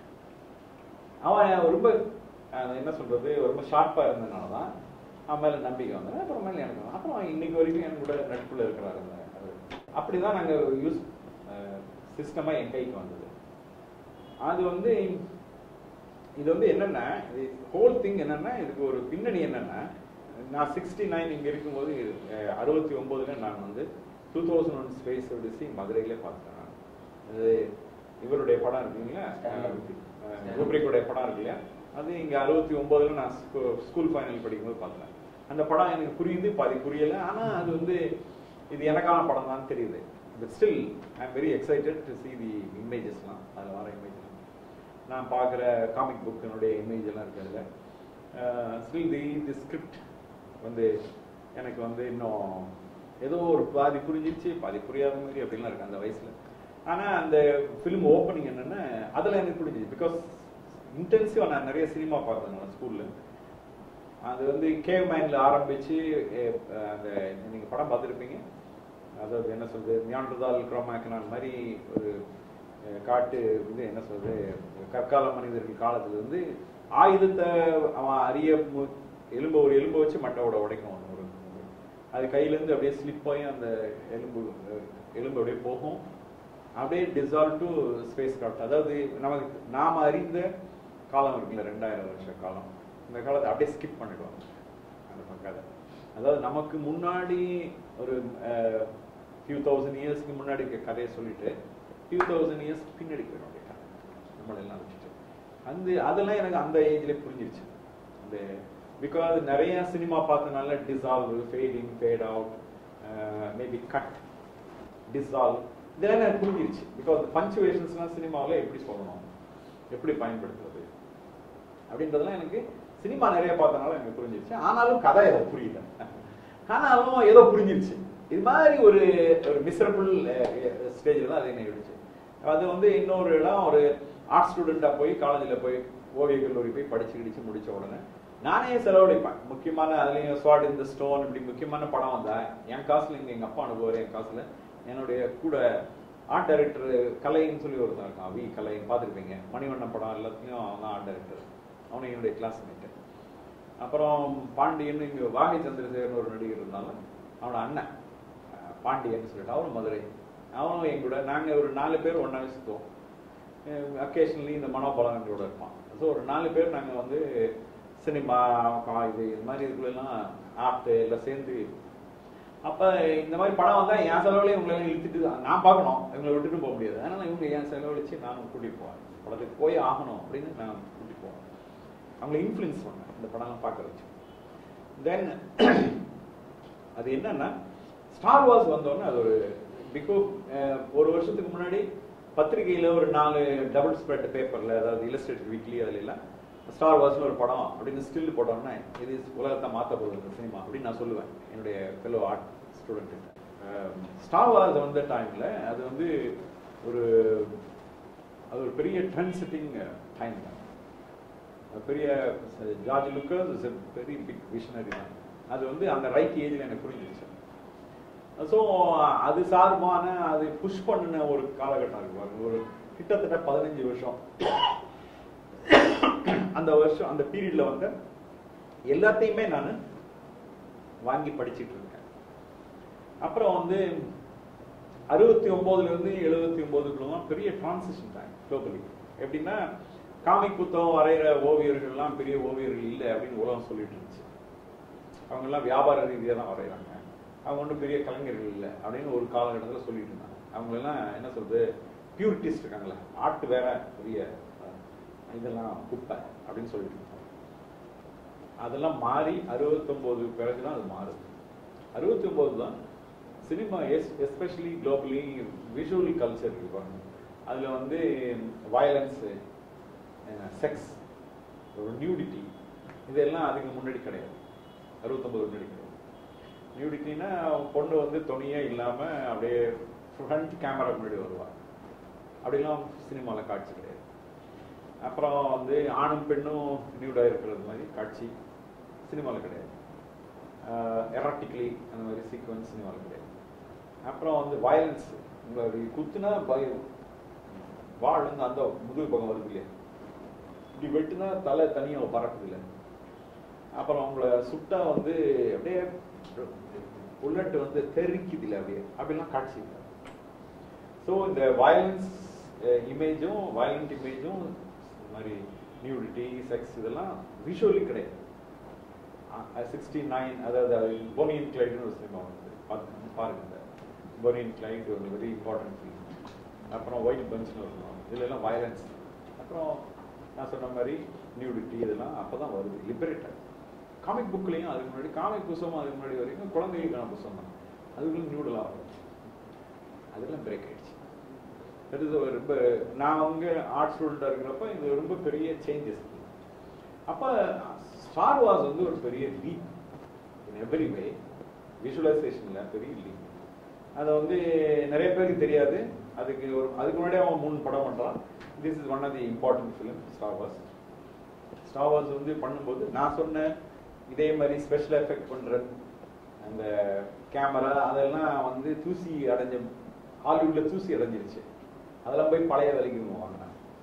அவன் ரொம்ப அஹ், என்ன சொல்றது ரொம்ப ஷார்ப்பா இருந்ததுனால தான் அவன் மேல நம்பிக்கை வந்தது அப்புறம் மேல எனக்கு வந்தது. அப்புறம் இன்னைக்கு வரைக்கும் என் கூட நட்புல இருக்கிறாரு அந்த அவரு. அப்படிதான் நாங்க யூஸ் சிஸ்டமா என் கைக்கு வந்தது அது வந்து இது வந்து என்னன்னா இது ஹோல் திங் என்னன்னா இதுக்கு ஒரு பின்னணி என்னன்னா நான் சிக்ஸ்டி நைன் இங்க இருக்கும்போது அஹ், அறுபத்தி ஒன்பதுல நான் வந்து two thousand one space odyssey மதுரையிலே பார்த்தேன் நான். அது இவருடைய படம் இருக்கு இல்லைங்களா ரூப்ரிக்குடைய படம் இருக்கு இல்லையா அது இங்க அறுபத்தி ஒன்பதுல நான் ஸ்கூல் ஃபைனல் படிக்கும்போது பார்த்தேன் அந்த படம் எனக்கு புரியுது பாதி புரியல ஆனா அது வந்து இது எனக்கான படம் தான் தெரியுது but still I am very excited to see the இமேஜஸ்லாம் அதில் வர இமேஜஸ் நான் பார்க்குற காமிக் புக்கினுடைய இமேஜ் எல்லாம் இருக்கு அதில் ஸ்டில் தி தி ஸ்கிரிப்ட் வந்து எனக்கு வந்து இன்னும் ஏதோ ஒரு பாதி புரிஞ்சிருச்சு பாதி புரியாத மாதிரி அப்படிலாம் இருக்கு அந்த வயசுல ஆனா அந்த ஃபிலிம் ஓப்பனிங் என்னன்னா அதுல எனக்கு புரிஞ்சுது பிகாஸ் இன்டென்சிவா நான் நிறைய சினிமா பார்த்தேன் ஸ்கூல்ல அது வந்து கேவ் மைன்ல ஆரம்பிச்சு eh, அந்த நீங்க படம் பார்த்துருப்பீங்க அதாவது என்ன சொல்றது மியாண்டதால் குரோமாக்கனான் மாதிரி ஒரு அஹ், காட்டு இது என்ன சொல்றது கற்கால மனிதர்கள் காலத்துல இருந்து ஆயுதத்தை அவன் அறிய மு- எலும்பு ஒரு எலும்பை வச்சு மண்டையோட உடைக்கும் அவன் ஒரு அது கையில இருந்து அப்படியே ஸ்லிப் ஆகி அந்த எலும்பு அஹ், எலும்பு அப்படியே போகும் அப்படியே டிசால்வ் டு ஸ்பேஸ் கிராஃப்ட் அதாவது நமக்கு நாம அறிந்த காலம் இருக்குல்ல ரெண்டாயிரம் வருஷ காலம் இந்த காலத்தை அப்படியே ஸ்கிப் பண்ணிடுவாங்க அந்த பக்கத்தை அதாவது நமக்கு முன்னாடி ஒரு ஃபியூ தௌசண்ட் இயர்ஸ்க்கு முன்னாடி இருக்க கதையை சொல்லிட்டு ஃபியூ தௌசண்ட் இயர்ஸ் பின்னாடி போயிடும் அப்படியே கதை. நம்மளெல்லாம் வச்சுட்டு அந்த அதெல்லாம் எனக்கு அந்த ஏஜ்ல புரிஞ்சிருச்சு அந்த பிகாஸ் நிறைய சினிமா பார்த்தனால dissolve fading fade out maybe cut dissolve இதெல்லாம் எனக்கு புரிஞ்சிருச்சு பிகாஸ் பஞ்சுவேஷன்ஸ்லாம் சினிமாவில் எப்படி சொல்லணும் எப்படி பயன்படுத்துறது அப்படின்றதெல்லாம் எனக்கு சினிமா நிறைய பார்த்தனால எனக்கு புரிஞ்சிருச்சு ஆனாலும் கதை எனக்கு புரியல ஆனாலும் ஏதோ புரிஞ்சிருச்சு இது மாதிரி ஒரு ஒரு மிசரபிள் ஸ்டேஜில் தான் அது என்ன இருந்துச்சு அது வந்து இன்னொரு இடம் ஒரு ஆர்ட் ஸ்டூடெண்ட்டாக போய் காலேஜில் போய் ஓவிய கல்லூரி போய் படிச்சு கிடிச்சு முடிச்ச உடனே நானே செலவழிப்பேன் முக்கியமான அதுலேயும் ஸ்வாட் இந்த ஸ்டோன் இப்படி முக்கியமான படம் வந்தா என் காசுல இங்கே எங்கள் அப்பா அனுப்புவார் என் காசுல என்னுடைய கூட ஆர்ட் டைரக்டர் கலைன்னு சொல்லி ஒருத்தன் இருக்கான் வி கலை பார்த்துருப்பீங்க மணிவண்ணன் படம் எல்லாத்துலேயும் அவன் தான் ஆர்ட் டைரக்டர் அவனும் என்னுடைய கிளாஸ்மேட்டு அப்புறம் பாண்டியன் இங்கே வாகை சந்திரசேகரன் ஒரு நடிகர் இருந்தாலும் அவனோட அண்ணன் அஹ், பாண்டியன் சொல்லிட்டு அவனும் மதுரை அவனும் எங்கூட நாங்கள் ஒரு நாலு பேர் ஒன்றாவே சுற்றுவோம் அக்கேஷனலி இந்த மனோபலம் எங்களோட இருப்பான் ஸோ ஒரு நாலு பேர் நாங்கள் வந்து சினிமா இது இது மாதிரி இதுக்குள்ளெல்லாம் ஆப்ட்டு எல்லாம் சேர்ந்து அப்போ இந்த மாதிரி படம் வந்தால் என் செலவுலேயே இவங்களை எல்லாம் இழுத்துட்டு தான் நான் பார்க்கணும் இவங்களை விட்டுட்டு போக முடியாது அதனால இவங்க என் செலவழிச்சு நானும் கூட்டிட்டு போவேன் படத்துக்கு போய் ஆகணும் அப்படின்னு நான் கூட்டிட்டு போவேன் அவங்களை இன்ஃப்ளூயன்ஸ் பண்ணேன் இந்த படம்லாம் பார்க்க வச்சு தென் அது என்னன்னா ஸ்டார் வார்ஸ் வந்தோடனே அது ஒரு பிகோ ஒரு வருஷத்துக்கு முன்னாடி பத்திரிகையில் ஒரு நாலு டபுள் ஸ்ப்ரெட் பேப்பரில் அதாவது இல்லஸ்ட்ரேட்டட் வீக்லி அதில் எல்லாம் ஸ்டார் வார்ஸ்னு ஒரு படம் அப்படின்னு ஸ்டில் போட்டோம்னா இது உலகத்தை மாற்ற போகுது இந்த சினிமா அப்படின்னு நான் சொல்லுவேன் என்னுடைய fellow art student star wars வந்த டைமில் அது வந்து ஒரு அது ஒரு பெரிய ட்ரெண்ட் செட்டிங் டைம் தான் அது பெரிய George Lucas is very big visionary தான் அது வந்து அந்த ரைட் ஏஜில் எனக்கு புரிஞ்சிருச்சு ஸோ அது சார்பான அது புஷ் பண்ணின ஒரு காலகட்டம் இருக்கு பாருங்க. ஒரு கிட்டத்தட்ட பதினஞ்சு வருஷம் அந்த வருஷம் அந்த பீரியட்ல வந்து எல்லாத்தையுமே நான் வாங்கி படிச்சிட்டு இருக்கேன் அப்புறம் வந்து அறுபத்தி ஒன்பதுல இருந்து எழுபத்தி ஒன்பதுக்குள்ள தான் பெரிய டிரான்சிஷன் டைம் குளோபலி எப்படின்னா காமிக் புத்தகம் வரைகிற ஓவியர்கள்லாம் பெரிய ஓவியர்கள் இல்லை அப்படின்னு உலகம் சொல்லிட்டு இருந்துச்சு அவங்க எல்லாம் வியாபார ரீதியாக தான் வரைகிறாங்க அவங்க ஒன்றும் பெரிய கலைஞர்கள் இல்லை அப்படின்னு ஒரு காலகட்டத்தில் சொல்லிட்டு இருந்தாங்க அவங்களெல்லாம் என்ன சொல்றது பியூரிட்டிஸ்ட் இருக்காங்களே ஆர்ட் வேற பெரிய அஹ், இதெல்லாம் குப்பை அப்படின்னு சொல்லிட்டு இருந்தாங்க அதெல்லாம் மாறி அறுபத்தொம்போது பிறகு தான் அது மாறுது அறுபத்தி ஒன்பது தான் சினிமா எஸ் எஸ்பெஷலி குளோபலி விஷுவலி கல்ச்சர் இருக்கு பாருங்க அதில் வந்து வயலன்ஸு செக்ஸ் ஒரு நியூடிட்டி இதெல்லாம் அதுக்கு முன்னாடி கிடையாது அறுபத்தொம்பது முன்னாடி கிடையாது நியூடிட்டினா பொண்ணு வந்து துணியே இல்லாமல் அப்படியே ஃப்ரண்ட் கேமரா முன்னாடி வருவாள் அப்படிலாம் சினிமாவில் காட்சி கிடையாது அப்புறம் வந்து ஆணும் பெண்ணும் நியூடாக இருக்கிறது மாதிரி காட்சி சினிமாவில் கிடையாது எராட்டிக்லி அந்த மாதிரி சீக்வன்ஸ் சினிமாவில் கிடையாது அப்புறம் வந்து வயலன்ஸ் உங்களுடைய குத்துனா பயம் வாழ் வந்து அந்த முதுகு பக்கம் வருது இல்லையா இப்படி வெட்டுனா தலை தனியாக பறக்குது இல்லை அப்புறம் உங்களை சுட்டா வந்து அப்படியே புல்லட் வந்து தெறிக்குது இல்லை அப்படியே அப்படிலாம் காட்சி இல்லை ஸோ இந்த வயலன்ஸ் இமேஜும் வயலண்ட் இமேஜும் இந்த மாதிரி நியூடிட்டி செக்ஸ் இதெல்லாம் விஷுவலி கிடையாது சிக்ஸ்டி நைன் அதாவது போனியன் கிளைடுன்னு ஒரு சினிமா வந்து பார்த்து பாருங்க இந்த போனியன் கிளைட் ஒரு வெரி இம்பார்ட்டன்ட் ஃபிலிம் அப்புறம் ஒயிட் பஞ்ச்னு ஒரு film. இதுல எல்லாம் வயலன்ஸ் அப்புறம் நான் சொன்ன மாதிரி நியூடிட்டி இதெல்லாம் அப்போ தான் வருது லிபரேட்டர் காமிக் புக்லேயும் அதுக்கு முன்னாடி காமிக் புத்தகம் அதுக்கு முன்னாடி வரைக்கும் குழந்தைகளுக்கான புத்தகம் தான் அதுக்குள்ள நியூடெல்லாம் வரும் அதெல்லாம் பிரேக் ஆயிடுச்சு அது இது ரொம்ப நான் அவங்க ஆர்ட் ஸ்டூடெண்டாக இருக்கிறப்ப இது ரொம்ப பெரிய சேஞ்சஸ் அப்போ ஸ்டார் வாஸ் வந்து ஒரு பெரிய லீப் இன் எவ்ரி வே விஷுவலைசேஷனில் பெரிய லீப் அதை வந்து நிறைய பேருக்கு தெரியாது அதுக்கு ஒரு அதுக்கு முன்னாடியே அவன் மூணு படம் பண்ணுறான் this is one of the important film star was star wars வந்து பண்ணும்போது நான் சொன்ன இதே மாதிரி ஸ்பெஷல் எஃபெக்ட் பண்ற அந்த கேமரா அதெல்லாம் வந்து தூசி அடைஞ்ச ஹாலிவுட்ல தூசி அடைஞ்சிருச்சு அதெல்லாம் போய் பழைய விலைக்கு வாங்கினாங்க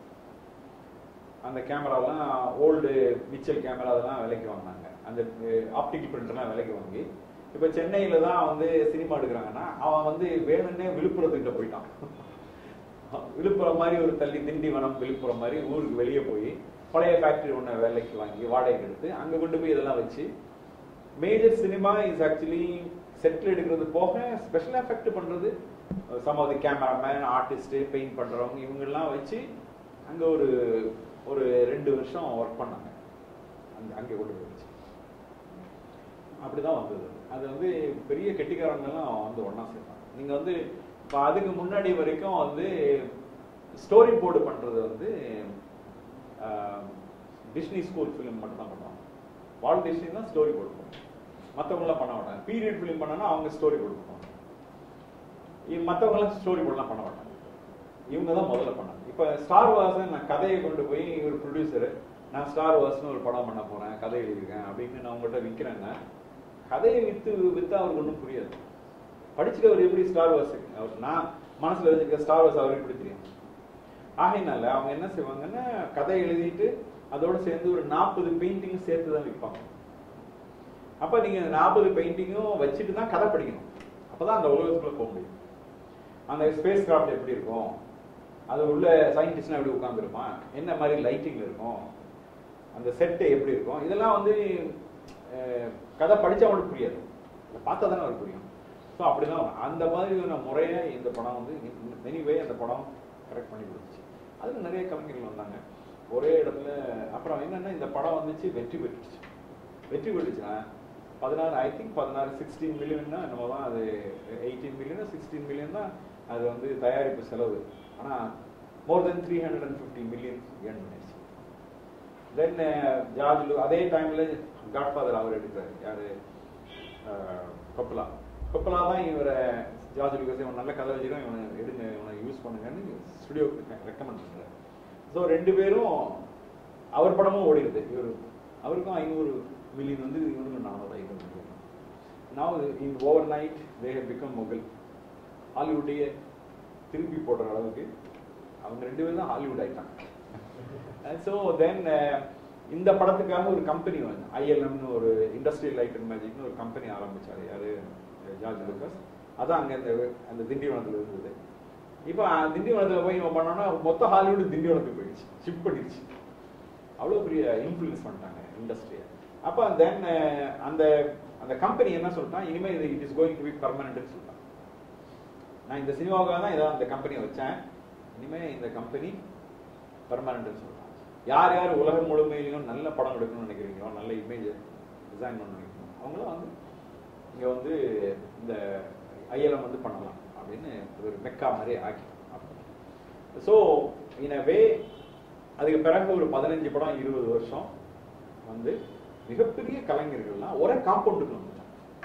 அந்த கேமராலாம் ஓல்டு மிச்சல் கேமரா அதெல்லாம் விலைக்கு வாங்கினாங்க அந்த ஆப்டிக்கல் பிரிண்டர்லாம் விலைக்கு வாங்கி இப்போ சென்னையில தான் வந்து சினிமா எடுக்கிறாங்கன்னா அவன் வந்து வேணும்னே விழுப்புரத்துக்கிட்ட போயிட்டான் விழுப்புரம் மாதிரி ஒரு தள்ளி திண்டிவனம் விழுப்புரம் மாதிரி ஊருக்கு வெளியே போய் பழைய ஃபேக்டரி ஒன்று வேலைக்கு வாங்கி வாடகைக்கு எடுத்து அங்கே கொண்டு போய் இதெல்லாம் வச்சு மேஜர் சினிமா இஸ் ஆக்சுவலி செட்டில் எடுக்கிறது போக ஸ்பெஷல் எஃபெக்ட் பண்ணுறது some of the cameraman artist paint பண்ணுறவங்க இவங்கெல்லாம் வச்சு அங்கே ஒரு ஒரு ரெண்டு வருஷம் ஒர்க் பண்ணாங்க அங்கே அங்கே கொண்டு போய் வச்சு அப்படிதான் வந்தது அது வந்து பெரிய கெட்டிக்காரங்கெல்லாம் வந்து ஒன்றா சேர்த்தாங்க நீங்கள் வந்து இப்போ அதுக்கு முன்னாடி வரைக்கும் வந்து ஸ்டோரி போர்டு பண்ணுறது வந்து டிஸ்னி ஸ்கூல் ஃபிலிம் மட்டும் தான் பண்ணுவாங்க வால் டிஸ்னி தான் ஸ்டோரி போர்டு பண்ணுவாங்க மற்றவங்களாம் பண்ண மாட்டாங்க பீரியட் ஃபிலிம் பண்ணனா அவங்க ஸ்டோரி போர்டு பண்ணுவாங்க மற்றவங்களாம் ஸ்டோரி போர்டெலாம் பண்ண மாட்டாங்க இவங்க தான் முதல்ல பண்ணாங்க இப்போ ஸ்டார் வார்ஸ் நான் கதையை கொண்டு போய் ஒரு ப்ரொடியூசர் நான் ஸ்டார் வார்ஸ்னு ஒரு படம் பண்ண போறேன் கதை எழுதியிருக்கேன் அப்படின்னு நான் உங்கள்கிட்ட விற்கிறேன்னா கதையை வித்து வித்தா அவருக்கு ஒன்றும் புரியாது படிச்சுட்டு அவர் எப்படி ஸ்டார் வார்ஸ் அவர் நான் மனசுல வச்சிருக்க ஸ்டார் வார்ஸ் அவருக்கு எப்படி தெரியும் ஆகையினால அவங்க என்ன செய்வாங்கன்னா கதை எழுதிட்டு அதோட சேர்ந்து ஒரு நாற்பது பெயிண்டிங் சேர்த்து தான் விற்பாங்க அப்ப நீங்க நாற்பது பெயிண்டிங்கும் வச்சுட்டு தான் கதை படிக்கணும் அப்பதான் அந்த உலகத்துக்குள்ள போக முடியும் அந்த ஸ்பேஸ் கிராஃப்ட் எப்படி இருக்கும் அது உள்ள சயின்டிஸ்ட்லாம் எப்படி உட்காந்துருப்பான் என்ன மாதிரி லைட்டிங் இருக்கும் அந்த செட்டு எப்படி இருக்கும் இதெல்லாம் வந்து அஹ், கதை படிச்சவங்களுக்கு புரியாது இதை பார்த்தா தானே அவருக்கு புரியும் ஸோ அப்படிதான் வரும். அந்த மாதிரியான முறையை இந்த படம் வந்து எனிவே அந்த படம் கரெக்ட் பண்ணி கொடுத்துச்சு அதுல நிறைய கலைஞர்கள் வந்தாங்க ஒரே இடத்துல அப்புறம் என்னன்னா இந்த படம் வந்துச்சு வெற்றி பெற்றுச்சு வெற்றி பெற்றுச்சுன்னா பதினாறு ஐ திங்க் பதினாறு சிக்ஸ்டீன் மில்லியன்னா நம்ம தான் அது எயிட்டீன் மில்லியன் சிக்ஸ்டீன் மில்லியன் தான் அது வந்து தயாரிப்பு செலவு ஆனா more then three hundred and fifty million earn பண்ணிடுச்சு தென் ஜார்ஜ் லூ அதே டைம்ல காட்ஃபாதர் அவர் எடுக்கிறாரு யாரு அஹ், கொப்பலா கொப்பலா தான் இவரை ஜார்ஜ் லூகஸ் இவன் நல்ல கதை வச்சிருக்கோம் இவனை எடுங்க இவனை யூஸ் பண்ணுங்கன்னு ஸ்டுடியோக்கு ரெக்கமெண்ட் பண்றாரு ஸோ ரெண்டு பேரும் அவர் படமும் ஓடிடுது இவர் அவருக்கும் ஐநூறு மில்லியன் வந்து இவனுக்கும் நானூறு ஐநூறு மில்லியன் நான் in over night they have become mobile ஹாலிவுட்டையே திருப்பி போடுற அளவுக்கு அவங்க ரெண்டு பேரும் தான் ஹாலிவுட் ஆயிட்டாங்க ஸோ தென் இந்த படத்துக்காக ஒரு கம்பெனி வந்து ஐஎல்எம்னு ஒரு இண்டஸ்ட்ரியல் லைட் அண்ட் மேஜிக்னு ஒரு கம்பெனி ஆரம்பிச்சாரு யாரு ஜார்ஜ் லுக்கஸ் அதான் அங்க அந்த அந்த திண்டிவனத்துல இருந்தது இப்போ திண்டிவனத்துல போய் இவன் பண்ணோம்னா மொத்த ஹாலிவுட் திண்டிவனத்துக்கு போயிடுச்சு ஷிஃப்ட் பண்ணிடுச்சு அவ்வளோ பெரிய இன்ஃப்ளூயன்ஸ் பண்ணிட்டாங்க இண்டஸ்ட்ரியை அப்போ தென் அந்த அந்த கம்பெனி என்ன சொல்லிட்டான் இனிமே இது it is going to be பர்மனன்ட்னு சொல்லிட்டான் நான் இந்த சினிமாவுக்காக தான் ஏதாவது அந்த கம்பெனியை வச்சேன் இனிமே இந்த கம்பெனி பர்மனன்ட்னு சொல்றான் யார் யார் உலகம் முழுமையிலும் நல்ல படம் எடுக்கணும்னு நினைக்கிறீங்களோ நல்ல இமேஜ் டிசைன் பண்ண நினைக்கிறோம் அவங்களும் வந்து இங்க வந்து இந்த ஐஎல்எம் வந்து பண்ணலாம் அப்படின்னு ஒரு மெக்கா மாதிரி ஆக்கி ஸோ இன் வே அதுக்கு பிறகு ஒரு பதினஞ்சு படம் இருபது வருஷம் வந்து மிகப்பெரிய கலைஞர்கள்லாம் ஒரே காம்பவுண்டுக்கு வந்துட்டாங்க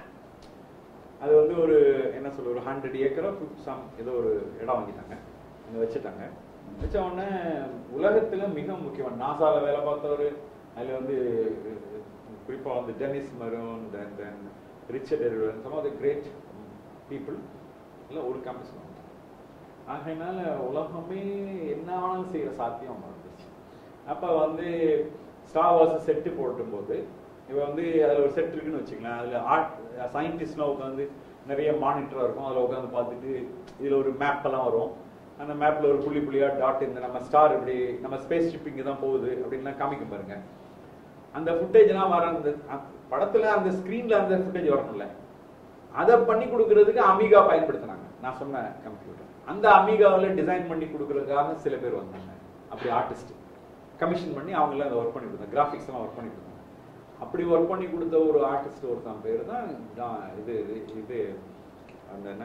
அது வந்து ஒரு என்ன சொல்ல ஒரு ஹண்ட்ரட் ஏக்கரோ சம் ஏதோ ஒரு இடம் வாங்கிட்டாங்க அங்க வச்சுட்டாங்க வச்ச உடனே உலகத்துல மிக முக்கியமான நாசால வேலை பார்த்தவர் அதுல வந்து குறிப்பா வந்து Dennis Muren then then Richard Irwin some of the great people எல்லாம் ஒரு கேம்பஸ் வந்துட்டாங்க ஆகையினால உலகமே என்ன வேணாலும் செய்யற சாத்தியம் வந்துச்சு அப்ப வந்து ஸ்டார் வார்ஸ் செட்டு போட்டும் போது இவ வந்து அதுல ஒரு செட் இருக்குன்னு வச்சுக்கலாம் அதுல ஆர்ட் சயின்டிஸ்ட்லாம் உட்காந்து நிறைய மானிட்டரா இருக்கும் அதுல உட்காந்து பார்த்துட்டு இதுல ஒரு மேப் எல்லாம் வரும் அந்த மேப்ல ஒரு புள்ளி புள்ளியா டாட் இந்த நம்ம ஸ்டார் இப்படி நம்ம ஸ்பேஸ் ஷிப் இங்க தான் போகுது அப்படின்லாம் காமிக்கும் பாருங்க அந்த ஃபுட்டேஜ் எல்லாம் வர அந்த அ- படத்துல அந்த ஸ்கிரீன்ல அந்த ஃபுட்டேஜ் வரணும்ல அதை பண்ணி கொடுக்கறதுக்கு அமிகா பயன்படுத்தினாங்க நான் சொன்ன கம்ப்யூட்டர் அந்த அமிகாவில் டிசைன் பண்ணி கொடுக்கறதுக்காக சில பேர் வந்தாங்க அப்படி ஆர்டிஸ்ட் கமிஷன் பண்ணி அவங்கள அதை ஒர்க் பண்ணி கொடுத்தாங்க கிராஃபிக்ஸ் எல்லாம் ஒர்க் பண்ணி கொடுத்தாங்க அப்படி ஒர்க் பண்ணி கொடுத்த ஒரு ஆர்டிஸ்ட் ஒருத்தன் பேர் தான் டா- இது இது- இது அந்த என்ன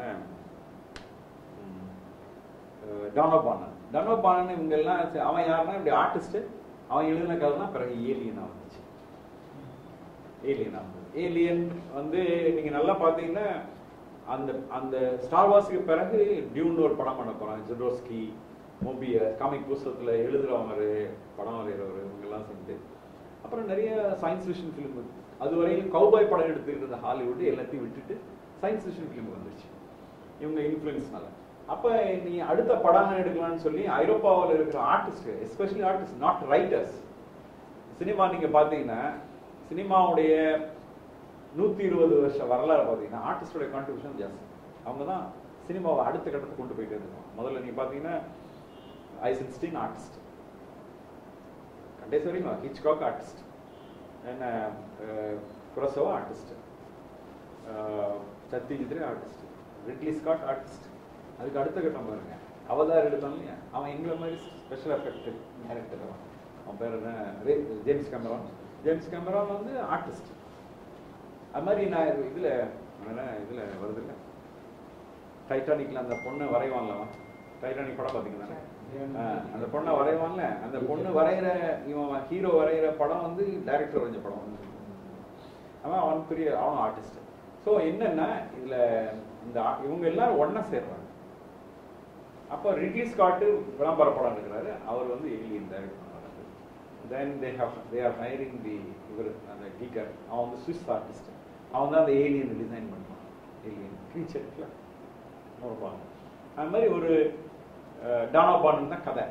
டனோபானன் டனோபானன் இவங்க எல்லாம் சரி, அவன் யாருன்னா இப்படி ஆர்டிஸ்ட் அவன் எழுதின கதைலாம் பிறகு ஏலியனா வந்துச்சு ஏலியனா ஏலியன் வந்து நீங்க நல்லா பாத்தீங்கன்னா அந்த அந்த ஸ்டார் வார்ஸுக்கு பிறகு டியூன் ஒரு படம் பண்ண போறாங்க ஜெட்ரோஸ்கி மோபிய காமிக் புஸ்தகத்துல எழுதுறவங்க படம் வரைகிறவர் இவங்கெல்லாம் சேர்ந்து அப்புறம் நிறைய சயின்ஸ் ஃபிக்ஷன் ஃபிலிம் அது வரையும் கௌபாய் படம் எடுத்துக்கிட்டு இருந்த ஹாலிவுட் எல்லாத்தையும் விட்டுட்டு சயின்ஸ் ஃபிக்ஷன் ஃபிலிம் வந்துருச்சு இவங்க இன்ஃப்ளூயன்ஸ்னால அப்ப நீ அடுத்த படம் எடுக்கலாம்னு சொல்லி ஐரோப்பாவில் இருக்கிற artist especially artist not writers cinema நீங்க பாத்தீங்கன்னா சினிமாவுடைய நூத்தி இருபது வருஷ வரலாறு பாத்தீங்கன்னா ஆர்டிஸ்டோட கான்ட்ரிபியூஷன் ஜாஸ்தி அவங்க தான் சினிமாவை அடுத்த கட்டத்துக்கு கொண்டு போயிட்டே இருக்காங்க முதல்ல நீங்க பாத்தீங்கன்னா ஐசன்ஸ்டீன் ஆர்டிஸ்ட் கண்டேஸ்வரி ஹிச்காக் ஆர்டிஸ்ட் என்ன Kurosawa artist Satyajit Ray artist Ridley Scott artist அதுக்கு அடுத்த கட்டம் பாருங்க அவதார் எடுத்தான் இல்லையா அவன் எங்களை மாதிரி ஸ்பெஷல் எஃபெக்ட் டேரக்டர் அவன் அவன் பேர் என்ன ரே- ஜேம்ஸ் கேமரான் ஜேம்ஸ் கேமரான் வந்து ஆர்டிஸ்ட் அது மாதிரி நான் இதுல என்ன இதுல வருது இல்ல டைட்டானிக்ல அந்த பொண்ணை வரைவான்ல அவன் டைட்டானிக் படம் பாத்தீங்கன்னா அந்த பொண்ணை வரைவான்ல அந்த பொண்ணு வரைகிற இவன் ஹீரோ வரைகிற படம் வந்து டைரக்டர் வரைஞ்ச படம் அவன் அவன் பெரிய அவன் ஆர்டிஸ்ட் ஸோ என்னன்னா இதுல இந்த ஆ- இவங்க எல்லாரும் ஒண்ணா சேர்றாங்க அப்போ ரிட்லி ஸ்காட்டு விளம்பர படம் எடுக்கிறாரு அவர் வந்து ஏலியன் டைரக்ட் பண்ணுறாரு then they have they are hiring the இவர் அந்த கீக்கர் அவன் வந்து சுவிஸ் ஆர்டிஸ்ட் அவன் தான் அந்த ஏலியன் டிசைன் பண்ணுவான் ஏலியன் கிரீச்சர்ல இருப்பாங்க அது மாதிரி ஒரு டானோபான் தான் கதை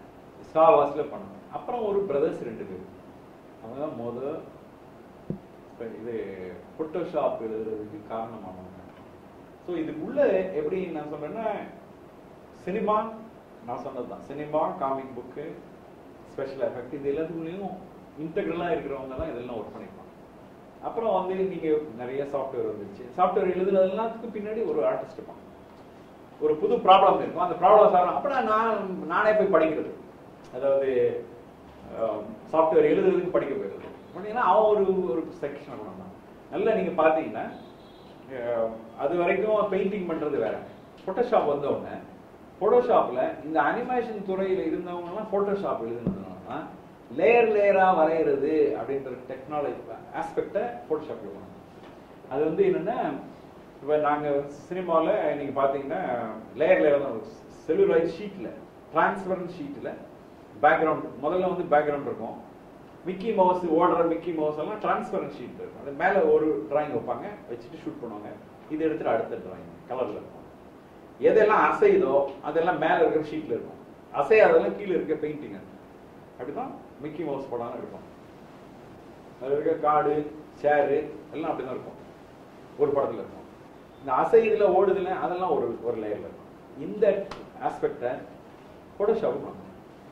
ஸ்டார் வாஸ்ல பண்ணாங்க அப்புறம் ஒரு பிரதர்ஸ் ரெண்டு பேர் அவங்க தான் முத இப்போ இது ஃபோட்டோஷாப் எழுதுறதுக்கு காரணமானவங்க ஸோ இதுக்குள்ள எப்படி நான் சொல்றேன்னா சினிமா நான் சொன்னது தான் cinema comic book special effect இது எல்லாத்துக்குள்ளேயும் இன்டெகிரலாக இருக்கிறவங்க தான் இதெல்லாம் ஒர்க் பண்ணிருப்பாங்க அப்புறம் வந்து நீங்க நிறைய சாஃப்ட்வேர் வந்துருச்சு சாஃப்ட்வேர் எழுதுனது எல்லாத்துக்கும் பின்னாடி ஒரு ஆர்டிஸ்ட் இருப்பாங்க ஒரு புது ப்ராப்ளம் இருக்கும் அந்த ப்ராப்ளம் சார் அப்புறம் நான் நானே போய் படிக்கிறது அதாவது சாஃப்ட்வேர் எழுதுறதுக்கு படிக்க போயிருது அப்படின்னா அவன் ஒரு ஒரு செக்ஷன் பண்ணலாம் நல்லா நீங்க பார்த்தீங்கன்னா அஹ், அது வரைக்கும் பெயிண்டிங் பண்றது வேற ஃபோட்டோஷாப் வந்த உடனே ஃபோட்டோஷாப்ல இந்த அனிமேஷன் துறையில இருந்தவங்க எல்லாம் ஃபோட்டோஷாப் எழுதுனதுனா லேயர் லேயரா வரைகிறது அப்படின்ற டெக்னாலஜி ஆஸ்பெக்டை ஃபோட்டோஷாப்ல பண்ணணும் அது வந்து என்னன்னா இப்போ நாங்க சினிமாவில் நீங்க பார்த்தீங்கன்னா லேயர் லேயர் தான் செல்லுலாய்ட் ஷீட்டில் டிரான்ஸ்பரண்ட் ஷீட்டில் பேக்ரவுண்ட் முதல்ல வந்து பேக்ரவுண்ட் இருக்கும் மிக்கி மவுஸ் ஓடுற மிக்கி மவுஸ் எல்லாம் டிரான்ஸ்பரண்ட் ஷீட் இருக்கும் அது மேலே ஒரு டிராயிங் வைப்பாங்க வச்சுட்டு ஷூட் பண்ணுவாங்க இது எடுத்துட்டு அடுத்த டிராயிங் கலரில் இருக்கும் எதெல்லாம் அசையுதோ அதெல்லாம் மேலே இருக்கிற ஷீட்டில் இருக்கும் அசையாதெல்லாம் கீழே இருக்க பெயிண்டிங் அப்படிதான் மிக்கி மவுஸ் படம் இருக்கும் அதில் இருக்க காடு சேரு எல்லாம் அப்படிதான் இருக்கும் ஒரு படத்துல இருக்கும் இந்த அசைதுல ஓடுதுல அதெல்லாம் ஒரு ஒரு லேயர்ல இருக்கும் இந்த ஆஸ்பெக்டை போட்டோஷாப் பண்ணணும்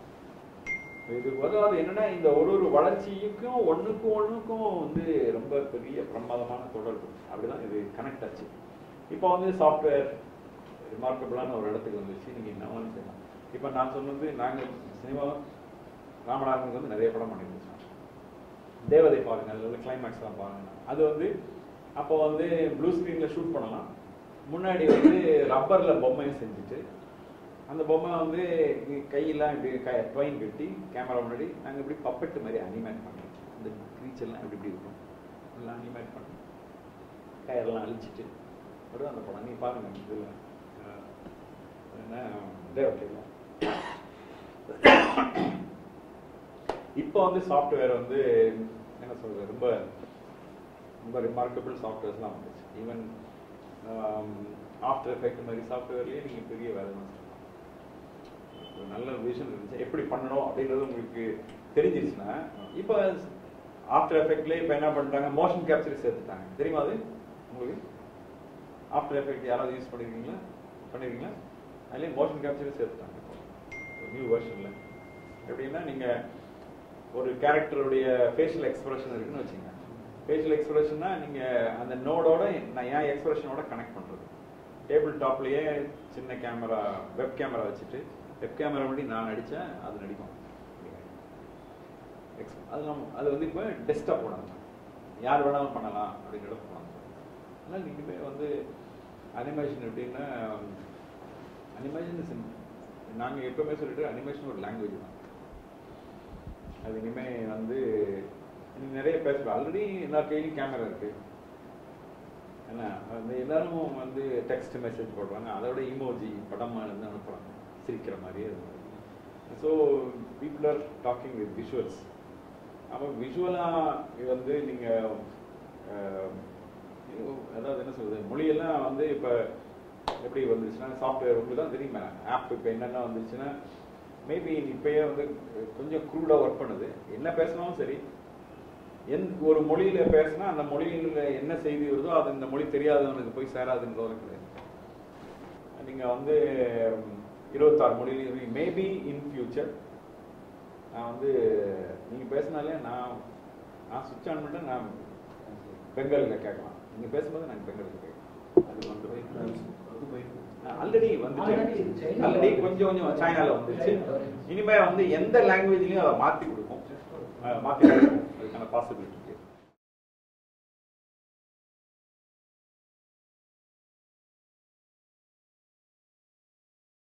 இது அதாவது என்னன்னா இந்த ஒரு ஒரு வளர்ச்சிக்கும் ஒண்ணுக்கும் ஒண்ணுக்கும் வந்து ரொம்ப பெரிய பிரமாதமான தொடர்பு அப்படிதான் இது கனெக்ட் ஆச்சு இப்போ வந்து சாஃப்ட்வேர் ரிமார்க்கபிளான ஒரு இடத்துக்கு வந்துச்சு நீங்க என்ன வேணாலும் செய்யலாம் இப்போ நான் சொன்னது நாங்க சினிமா ராமநாதனுக்கு வந்து நிறைய படம் பண்ணியிருந்தோம் தேவதை பாருங்க அதில் உள்ள கிளைமேக்ஸ்லாம் பாருங்க அது வந்து அப்போ வந்து ப்ளூ ஸ்க்ரீனில் ஷூட் பண்ணலாம் முன்னாடி வந்து ரப்பரில் பொம்மையும் செஞ்சுட்டு அந்த பொம்மை வந்து இ- கையெல்லாம் இப்படி க ட்வைன் கட்டி கேமரா முன்னாடி நாங்கள் இப்படி பப்பெட்டு மாதிரி அனிமேட் பண்ணோம் இந்த க்ரீச்சர்லாம் இப்படி இப்படி இருக்கும் எல்லாம் அனிமேட் பண்ணி கயரெல்லாம் அழிச்சிட்டு அப்படிதான் அந்த படம் நீ பாருங்க இதில் என்ன தேவதையில் இப்போ வந்து சாஃப்ட்வேர் வந்து என்ன சொல்றது ரொம்ப ரொம்ப ரிமார்க்கபிள் சாஃப்ட்வேர்ஸ்லாம் வந்துச்சு ஈவன் ஆஃப்டர் எஃபெக்ட் மாதிரி சாஃப்ட்வேர்லேயே நீங்கள் பெரிய வேலை தான் செய்யலாம் ஒரு நல்ல விஷன் இருந்துச்சு எப்படி பண்ணணும் அப்படின்றது உங்களுக்கு தெரிஞ்சிருச்சுன்னா இப்போ ஆஃப்டர் எஃபெக்ட்லேயே இப்போ என்ன பண்ணிட்டாங்க மோஷன் கேப்சர் சேர்த்துட்டாங்க தெரியுமா அது உங்களுக்கு ஆஃப்டர் எஃபெக்ட் யாராவது யூஸ் பண்ணிருக்கீங்களா பண்ணிருக்கீங்களா அதுலேயே மோஷன் கேப்சர் சேர்த்துட்டாங்க நியூ வெர்ஷனில் எப்படின்னா நீங்கள் ஒரு கேரக்டருடைய ஃபேஷியல் எக்ஸ்பிரஷன் இருக்குன்னு வச்சுங்க ஃபேஷியல் எக்ஸ்பிரஷன்னா நீங்கள் அந்த நோடோட நான் என் எக்ஸ்பிரஷனோட கனெக்ட் பண்ணுறது டேபிள் டாப்லேயே சின்ன கேமரா வெப் கேமரா வச்சுட்டு வெப் கேமரா முன்னாடி நான் நடித்தேன் அது நடிக்கும் Ex- அது நம்ம அது வந்து இப்போ டெஸ்க்டாப் போனாங்க யார் வேணாலும் பண்ணலாம் அப்படிங்கிற போனாங்க அதனால் நீங்கள் வந்து அனிமேஷன் எப்படின்னா அனிமேஷன் நாங்கள் எப்பவுமே சொல்லிட்டு அனிமேஷன் ஒரு லாங்குவேஜ் தான் அது இனிமே வந்து இனி நிறைய பேசலாம் ஆல்ரெடி எல்லா கையிலும் கேமரா இருக்கு என்ன வந்து எல்லாரும் வந்து டெக்ஸ்ட் மெசேஜ் போடுறாங்க அதோட இமோஜி படமா இருந்து அனுப்புறாங்க சிரிக்கிற மாதிரியே so people are talking with visuals அப்போ விஷுவலாக வந்து நீங்கள் அதாவது என்ன சொல்றது மொழியெல்லாம் வந்து இப்போ எப்படி வந்துச்சுன்னா சாஃப்ட்வேர் உங்களுக்கு தான் தெரியுமே ஆப் இப்போ என்னென்ன வந்துச்சுன்னா மேபி இப்பயே வந்து கொஞ்சம் க்ரூடாக ஒர்க் பண்ணுது என்ன பேசினாலும் சரி எந் ஒரு மொழியில பேசினா அந்த மொழியில என்ன செய்தி வருதோ அது இந்த மொழி தெரியாதவனுக்கு போய் சேராதுன்றது கிடையாது நீங்க வந்து இருபத்தாறு மொழியில மேபி இன் ஃபியூச்சர் நான் வந்து நீங்க பேசினாலே நான் நான் சுவிட்ச் ஆன் பண்ணிட்டேன் நான் பெங்காலில் கேட்கலாம் நீங்க பேசும்போது நான் பெங்காலில் கேட்கலாம் அது வந்து ஆல்ரெடி வந்துச்சு Already China ஆல்ரெடி கொஞ்சம் கொஞ்சம் சைனால வந்துச்சு இனிமே வந்து எந்த லாங்குவேஜ்லயும் அதை மாத்தி கொடுக்கும் அஹ் மாத்தி கொடுக்கும் அதுக்கான பாசிபிலிட்டி இருக்கு